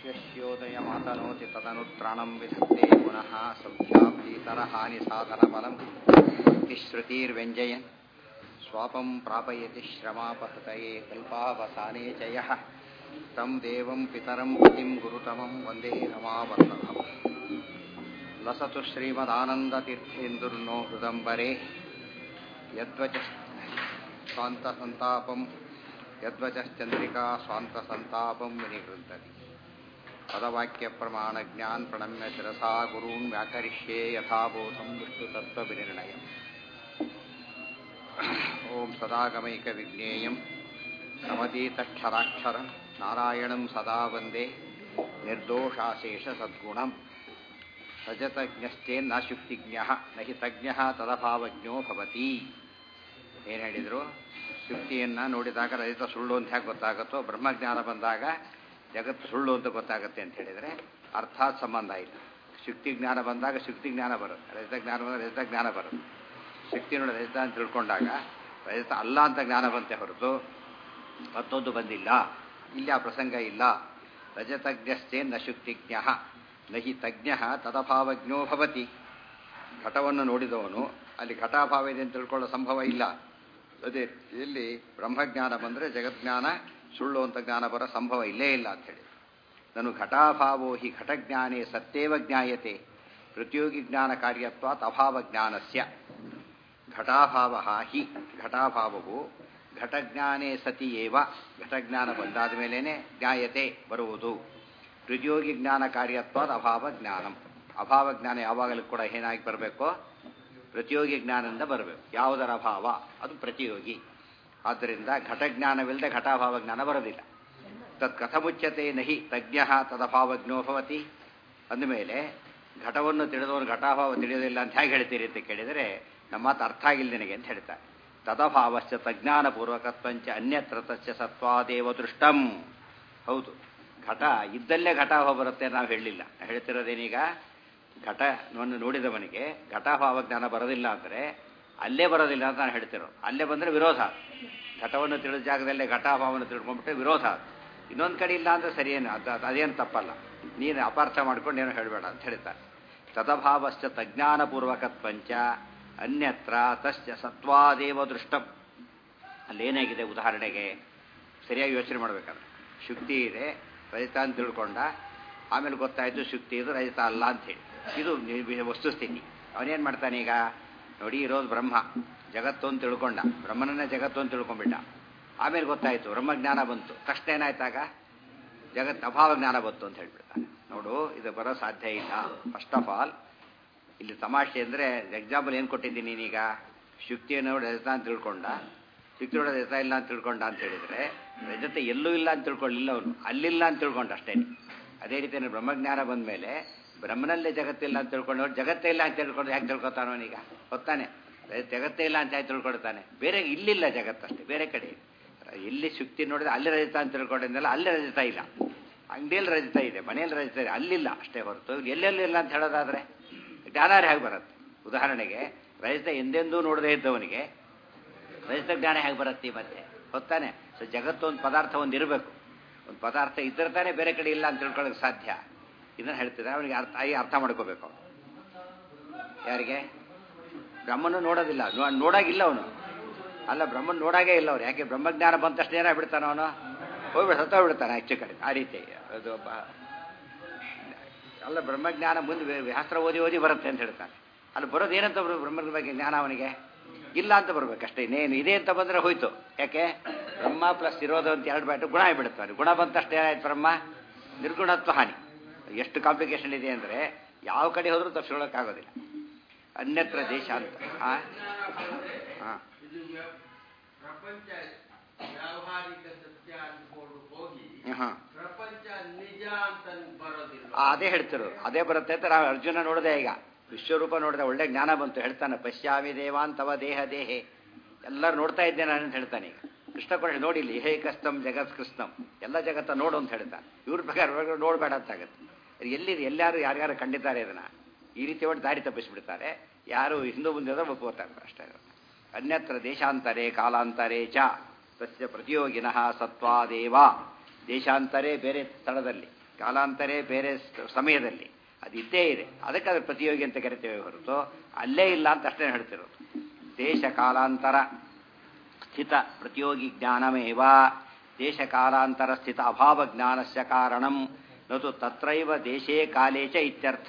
विश्वस्योदयमातनोति तदनुत्राणं विधत्ते पुनः सौख्याप्तीतरहानिसाधनबलं तिश्रुतिर्व्यञ्जयन् स्वापं प्रापयति श्रमापहृतये कल्पावसाने च यः तं देवं पितरं पतिं गुरुतमं वन्दे रमावल्लभम् लसतु श्रीमदानन्दतीर्थेन्दुर्नो हृदम्बरे यद्वच स्वान्तसन्तापं यद्वचश्चन्द्रिका स्वान्तसन्तापं विनिगृह्णति पदवाक्यप्रमाणज्ञान् प्रणम्य शिरसा गुरून् व्याकरिष्ये यथाबोधं विष्णुतत्त्वविनिर्णयम् ॐ सदागमैकविज्ञेयं नवतीतक्षराक्षरं नारायणं सदा वन्दे निर्दोषाशेषसद्गुणम् ರಜತಜ್ಞಶ್ಚೇನ್ನ ಶುಕ್ತಿಜ್ಞ ನಹಿ ತಜ್ಞ ತದಭಾವಜ್ಞೋ ಭವತಿ ಏನು ಹೇಳಿದರು ಶುಕ್ತಿಯನ್ನು ನೋಡಿದಾಗ ರಜತ ಸುಳ್ಳು ಅಂತ ಹೇಗೆ ಗೊತ್ತಾಗುತ್ತೋ ಬ್ರಹ್ಮಜ್ಞಾನ ಬಂದಾಗ ಜಗತ್ತು ಸುಳ್ಳು ಅಂತ ಗೊತ್ತಾಗುತ್ತೆ ಅಂತ ಹೇಳಿದರೆ ಅರ್ಥಾತ್ ಸಂಬಂಧ ಇಲ್ಲ ಶುಕ್ತಿ ಜ್ಞಾನ ಬಂದಾಗ ಶುಕ್ತಿ ಜ್ಞಾನ ಬರುತ್ತೆ ರಜತ ಜ್ಞಾನ ಬಂದಾಗ ರಜತ ಜ್ಞಾನ ಬರುತ್ತೆ ಶಕ್ತಿ ನೋಡಿ ರಜತ ಅಂತ ತಿಳ್ಕೊಂಡಾಗ ರಜತ ಅಲ್ಲ ಅಂತ ಜ್ಞಾನ ಬಂತೆ ಹೊರತು ಮತ್ತೊಂದು ಬಂದಿಲ್ಲ ಇಲ್ಲಿ ಆ ಪ್ರಸಂಗ ಇಲ್ಲ ರಜತಜ್ಞಶ್ಚೇನ್ನ ಶುಕ್ತಿಜ್ಞ ನಹಿ ತಜ್ಞ ತದಭಾವಜ್ಞೋ ಭವತಿ ಘಟವನ್ನು ನೋಡಿದವನು ಅಲ್ಲಿ ಘಟಾಭಾವ ಇದೆ ಅಂತ ತಿಳ್ಕೊಳ್ಳೋ ಸಂಭವ ಇಲ್ಲ ಅದೇ ಇಲ್ಲಿ ಬ್ರಹ್ಮಜ್ಞಾನ ಬಂದರೆ ಜಗಜ್ಞಾನ ಸುಳ್ಳು ಅಂತ ಜ್ಞಾನ ಬರೋ ಸಂಭವ ಇಲ್ಲೇ ಇಲ್ಲ ಅಂಥೇಳಿ ನಾನು ಘಟಾಭಾವೋ ಹಿ ಘಟಜ್ಞಾನೇ ಸತ್ಯೇವ ಜ್ಞಾಯತೆ ಪ್ರತಿಯೋಗಿ ಜ್ಞಾನ ಕಾರ್ಯತ್ವಾತ್ ಅಭಾವ ಜ್ಞಾನಸ್ಯ ಘಟಾಭಾವ ಹಿ ಘಟಾಭಾವವು ಘಟಜ್ಞಾನೇ ಸತಿ ಏವ ಘಟಜ್ಞಾನ ಬಂದಾದ ಮೇಲೇ ಜ್ಞಾಯತೆ ಬರುವುದು ಪ್ರತಿಯೋಗಿ ಜ್ಞಾನ ಕಾರ್ಯತ್ವಾದ ಅಭಾವ ಜ್ಞಾನಂ ಅಭಾವ ಜ್ಞಾನ ಯಾವಾಗಲೂ ಕೂಡ ಏನಾಗಿ ಬರಬೇಕು ಪ್ರತಿಯೋಗಿ ಜ್ಞಾನದಿಂದ ಬರಬೇಕು ಯಾವುದರ ಅಭಾವ ಅದು ಪ್ರತಿಯೋಗಿ ಆದ್ದರಿಂದ ಘಟಜ್ಞಾನವಿಲ್ಲದೆ ಘಟಾಭಾವ ಜ್ಞಾನ ಬರೋದಿಲ್ಲ ತತ್ ಕಥಮುಚ್ಯತೆ ನಹಿ ತಜ್ಞ ತದಭಾವಜ್ಞೋ ಭವತಿ ಅಂದಮೇಲೆ ಘಟವನ್ನು ತಿಳಿದವನು ಘಟಾಭಾವ ತಿಳಿಯೋದಿಲ್ಲ ಅಂತ ಹೇಗೆ ಹೇಳ್ತೀರಿ ಅಂತ ಕೇಳಿದರೆ ನಮ್ಮ ಮಾತು ಅರ್ಥ ಆಗಿಲ್ಲ ನಿನಗೆ ಅಂತ ಹೇಳ್ತಾರೆ ತದಭಾವಶ್ಚ ತಜ್ಞಾನಪೂರ್ವಕತ್ವಂಚ ಅನ್ಯತ್ರ ತಸ್ಯ ಸತ್ವಾದೇವ ದೃಷ್ಟಂ ಹೌದು ಘಟ ಇದ್ದಲ್ಲೇ ಘಟಾಭಾವ ಬರುತ್ತೆ ನಾವು ಹೇಳಲಿಲ್ಲ ಹೇಳ್ತಿರೋದೇನೀಗ ಘಟವನ್ನು ನೋಡಿದವನಿಗೆ ಘಟಾಭಾವ ಜ್ಞಾನ ಬರೋದಿಲ್ಲ ಅಂದರೆ ಅಲ್ಲೇ ಬರೋದಿಲ್ಲ ಅಂತ ನಾನು ಹೇಳ್ತಿರೋ ಅಲ್ಲೇ ಬಂದರೆ ವಿರೋಧ ಘಟವನ್ನು ತಿಳಿದ ಜಾಗದಲ್ಲೇ ಘಟಾಭಾವವನ್ನು ತಿಳ್ಕೊಂಡ್ಬಿಟ್ರೆ ವಿರೋಧ ಇನ್ನೊಂದು ಕಡೆ ಇಲ್ಲ ಅಂದರೆ ಸರಿಯೇನು ಅದು ಅದೇನು ತಪ್ಪಲ್ಲ ನೀನು ಅಪಾರ್ಥ ಮಾಡ್ಕೊಂಡು ಏನೋ ಹೇಳಬೇಡ ಅಂತ ಹೇಳ್ತಾರೆ ತದಭಾವಶ್ಚ ತಜ್ಞಾನಪೂರ್ವಕತ್ವಂಚ ಅನ್ಯತ್ರ ತಸ್ಯ ಸತ್ವಾದೇವ ದೃಷ್ಟಂ ಅಲ್ಲೇನಾಗಿದೆ ಉದಾಹರಣೆಗೆ ಸರಿಯಾಗಿ ಯೋಚನೆ ಮಾಡಬೇಕಾದ್ರೆ ಶುಕ್ತಿ ಇದೆ ರಜತ ಅಂತ ತಿಳ್ಕೊಂಡ ಆಮೇಲೆ ಗೊತ್ತಾಯಿತು ಶುಕ್ತಿ ಇದು ರಜತ ಅಲ್ಲ ಅಂಥೇಳಿ ಇದು ವಸ್ತುಸ್ಥಿತಿ ಅವನೇನು ಮಾಡ್ತಾನೆ ಈಗ ನೋಡಿ ಇರೋದು ಬ್ರಹ್ಮ ಜಗತ್ತು ಅಂತ ತಿಳ್ಕೊಂಡ ಬ್ರಹ್ಮನನ್ನೇ ಜಗತ್ತು ಅಂತ ತಿಳ್ಕೊಂಡ್ಬಿಟ್ಟ ಆಮೇಲೆ ಗೊತ್ತಾಯಿತು ಬ್ರಹ್ಮಜ್ಞಾನ ಬಂತು ತಕ್ಷಣ ಏನಾಯ್ತಾಗ ಜಗತ್ ಅಭಾವ ಜ್ಞಾನ ಬಂತು ಅಂತ ಹೇಳ್ಬಿಡ್ತಾನೆ ನೋಡು ಇದು ಬರೋ ಸಾಧ್ಯ ಇಲ್ಲ ಫಸ್ಟ್ ಆಫ್ ಆಲ್ ಇಲ್ಲಿ ತಮಾಷೆ ಅಂದರೆ ಎಕ್ಸಾಂಪಲ್ ಏನು ಕೊಟ್ಟಿದ್ದೀನಿ ನೀನೀಗ ಶುಕ್ತಿಯನ್ನು ರಜತ ಅಂತ ತಿಳ್ಕೊಂಡ ಶುಕ್ತಿ ನೋಡೋದು ರಜತ ಇಲ್ಲ ಅಂತ ತಿಳ್ಕೊಂಡ ಅಂತ ಹೇಳಿದರೆ ರಜತೆ ಎಲ್ಲೂ ಇಲ್ಲ ಅಂತ ತಿಳ್ಕೊಳ್ಳಿಲ್ಲ ಅವನು ಅಲ್ಲಿಲ್ಲ ಅಂತ ತಿಳ್ಕೊಂಡ ಅಷ್ಟೇ ಅದೇ ರೀತಿ ಬ್ರಹ್ಮಜ್ಞಾನ ಬಂದ ಮೇಲೆ ಬ್ರಹ್ಮನಲ್ಲೇ ಜಗತ್ತಿಲ್ಲ ಅಂತ ತಿಳ್ಕೊಂಡವ್ರು ಜಗತ್ತೇ ಇಲ್ಲ ಅಂತ ತಿಳ್ಕೊಂಡು ಯಾಕೆ ತಿಳ್ಕೊತಾನವನೀಗ ಹೊತ್ತಾನೆ ಜಗತ್ತೇ ಇಲ್ಲ ಅಂತ ಯಾಕೆ ತಿಳ್ಕೊಳ್ತಾನೆ ಬೇರೆ ಇಲ್ಲಿಲ್ಲ ಜಗತ್ತಷ್ಟೇ ಬೇರೆ ಕಡೆ ಎಲ್ಲಿ ಶುಕ್ತಿ ನೋಡಿದ್ರೆ ಅಲ್ಲಿ ರಜತ ಅಂತ ತಿಳ್ಕೊಂಡಿದ್ದಲ್ಲ ಅಲ್ಲಿ ರಜತ ಇಲ್ಲ ಅಂಗಡಿಯಲ್ಲಿ ರಜತ ಇದೆ ಮನೆಯಲ್ಲಿ ರಜತ ಇದೆ ಅಲ್ಲಿಲ್ಲ ಅಷ್ಟೇ ಹೊರತು ಎಲ್ಲೆಲ್ಲಿಲ್ಲ ಅಂತ ಹೇಳೋದಾದ್ರೆ ಜ್ಞಾನ ಹೇಗೆ ಬರುತ್ತೆ ಉದಾಹರಣೆಗೆ ರಜತ ಎಂದೆಂದೂ ನೋಡದೇ ಇದ್ದವನಿಗೆ ರಜತ ಜ್ಞಾನ ಹೇಗೆ ಬರುತ್ತೆ ಮತ್ತೆ ಹೊತ್ತಾನೆ ಸೊ ಜಗತ್ತು ಒಂದು ಪದಾರ್ಥ ಒಂದು ಇರಬೇಕು ಒಂದು ಪದಾರ್ಥ ಇದ್ರೆ ತಾನೇ ಬೇರೆ ಕಡೆ ಇಲ್ಲ ಅಂತ ತಿಳ್ಕೊಳ್ಳೋಕೆ ಸಾಧ್ಯ ಇದನ್ನು ಹೇಳ್ತಿದ್ರೆ ಅವನಿಗೆ ಅರ್ಥ ಆಗಿ ಅರ್ಥ ಮಾಡ್ಕೋಬೇಕು ಅವನು ಯಾರಿಗೆ ಬ್ರಹ್ಮನು ನೋಡೋದಿಲ್ಲ ನೋಡಾಗಿಲ್ಲ ಅವನು ಅಲ್ಲ ಬ್ರಹ್ಮನ್ ನೋಡಾಗೇ ಇಲ್ಲ ಅವ್ರು ಯಾಕೆ ಬ್ರಹ್ಮಜ್ಞಾನ ಬಂದ ತಕ್ಷಣ ಏನಾಗ್ಬಿಡ್ತಾನೆ ಅವನು ಹೋಗ್ಬಿಡ ಸತ್ತೋಗ್ಬಿಡ್ತಾನೆ ಹೆಚ್ಚು ಕಡೆ ಆ ರೀತಿ ಅದು ಅಲ್ಲ ಬ್ರಹ್ಮಜ್ಞಾನ ಮುಂದೆ ಶಾಸ್ತ್ರ ಓದಿ ಓದಿ ಬರುತ್ತೆ ಅಂತ ಹೇಳ್ತಾನೆ ಅಲ್ಲಿ ಬರೋದು ಏನಂತ ಬ್ರಹ್ಮನ ಬಗ್ಗೆ ಜ್ಞಾನ ಅವನಿಗೆ ಇಲ್ಲ ಅಂತ ಬರ್ಬೇಕಷ್ಟೇ ಇನ್ನೇನು ಇದೆ ಅಂತ ಬಂದರೆ ಹೋಯ್ತು ಯಾಕೆ ಬ್ರಹ್ಮ ಪ್ಲಸ್ ಇರೋದು ಅಂತ ಎರಡು ಬ್ಯಾಟು ಗುಣ ಆಗಿಬಿಡುತ್ತೆ ಗುಣ ಬಂತಷ್ಟೇ ಏನಾಯ್ತು ಬ್ರಹ್ಮ ನಿರ್ಗುಣತ್ವ ಹಾನಿ ಎಷ್ಟು ಕಾಂಪ್ಲಿಕೇಶನ್ ಇದೆ ಅಂದರೆ ಯಾವ ಕಡೆ ಹೋದ್ರೂ ತಪ್ಪಿಸ್ಕೊಳ್ಳೋಕ್ಕಾಗೋದಿಲ್ಲ ಅನ್ಯತ್ರ ದೇಶ ಅಂತ ಹಾಂ ಹಾಂ ಪ್ರಪಂಚ ವ್ಯಾವಹಾರಿಕ ಸತ್ಯ ಅನ್ಕೊಂಡು ಹೋಗಿ ಹಾಂ ಪ್ರಪಂಚ ನಿಜ ಅಂತ ಬರೋದಿಲ್ಲ ಅದೇ ಹೇಳ್ತಿರೋದು ಅದೇ ಬರುತ್ತೆ ಅಂತ ನಾವು ಅರ್ಜುನ ನೋಡಿದೆ ಈಗ ವಿಶ್ವರೂಪ ನೋಡಿದೆ ಒಳ್ಳೆ ಜ್ಞಾನ ಬಂತು ಹೇಳ್ತಾನೆ ಪಶ್ಯಾಮಿ ದೇವಾಂತವ ದೇಹ ದೇಹೆ ಎಲ್ಲರೂ ನೋಡ್ತಾ ಇದ್ದೇನೆ ನಾನು ಅಂತ ಹೇಳ್ತಾನೆ ಈಗ ಕೃಷ್ಣ ಕೂಡ ನೋಡಿ ಇಲ್ಲಿ ಹೇ ಕಸ್ತಂ ಜಗತ್ ಕೃಷ್ಣಂ ಎಲ್ಲ ಜಗತ್ತ ನೋಡು ಅಂತ ಹೇಳ್ತಾನೆ ಇವ್ರ ಪ್ರಕಾರ ನೋಡಬೇಡ ಅಂತಾಗುತ್ತೆ ಎಲ್ಲಿ ಎಲ್ಲಾರು ಯಾರ್ಯಾರು ಕಂಡಿದ್ದಾರೆ ಇದನ್ನ ಈ ರೀತಿ ಒಟ್ಟು ದಾರಿ ತಪ್ಪಿಸ್ಬಿಡ್ತಾರೆ ಯಾರು ಹಿಂದೂ ಮುಂದೆ ಒಪ್ಕೋತಾರೆ ಅಷ್ಟೇ ಅನ್ಯತ್ರ ದೇಶಾಂತರೇ ಕಾಲಾಂತರೇ ಚ ತಸ್ಯ ಪ್ರತಿಯೋಗಿನಃ ಸತ್ವಾದೇವ ದೇಶಾಂತರೇ ಬೇರೆ ಸ್ಥಳದಲ್ಲಿ ಕಾಲಾಂತರೇ ಬೇರೆ ಸ- ಸಮಯದಲ್ಲಿ ಅದು ಇದ್ದೇ ಇದೆ ಅದಕ್ಕೆ ಅದು ಪ್ರತಿಯೋಗಿ ಅಂತ ಕರಿತೇವೆ ಹೊರತು ಅಲ್ಲೇ ಇಲ್ಲ ಅಂತ ಅಷ್ಟೇ ಹೇಳ್ತಿರೋದು ದೇಶ ಕಾಲಾಂತರ ಸ್ಥಿತ ಪ್ರತಿಯೋಗಿ ಜ್ಞಾನಮೇವ ದೇಶ ಕಾಲಾಂತರ ಸ್ಥಿತ ಅಭಾವ ಜ್ಞಾನಸ್ಯ ಕಾರಣಂ ನತು ತತ್ರೈವ ದೇಶೇ ಕಾಲೇ ಚ ಇತ್ಯರ್ಥ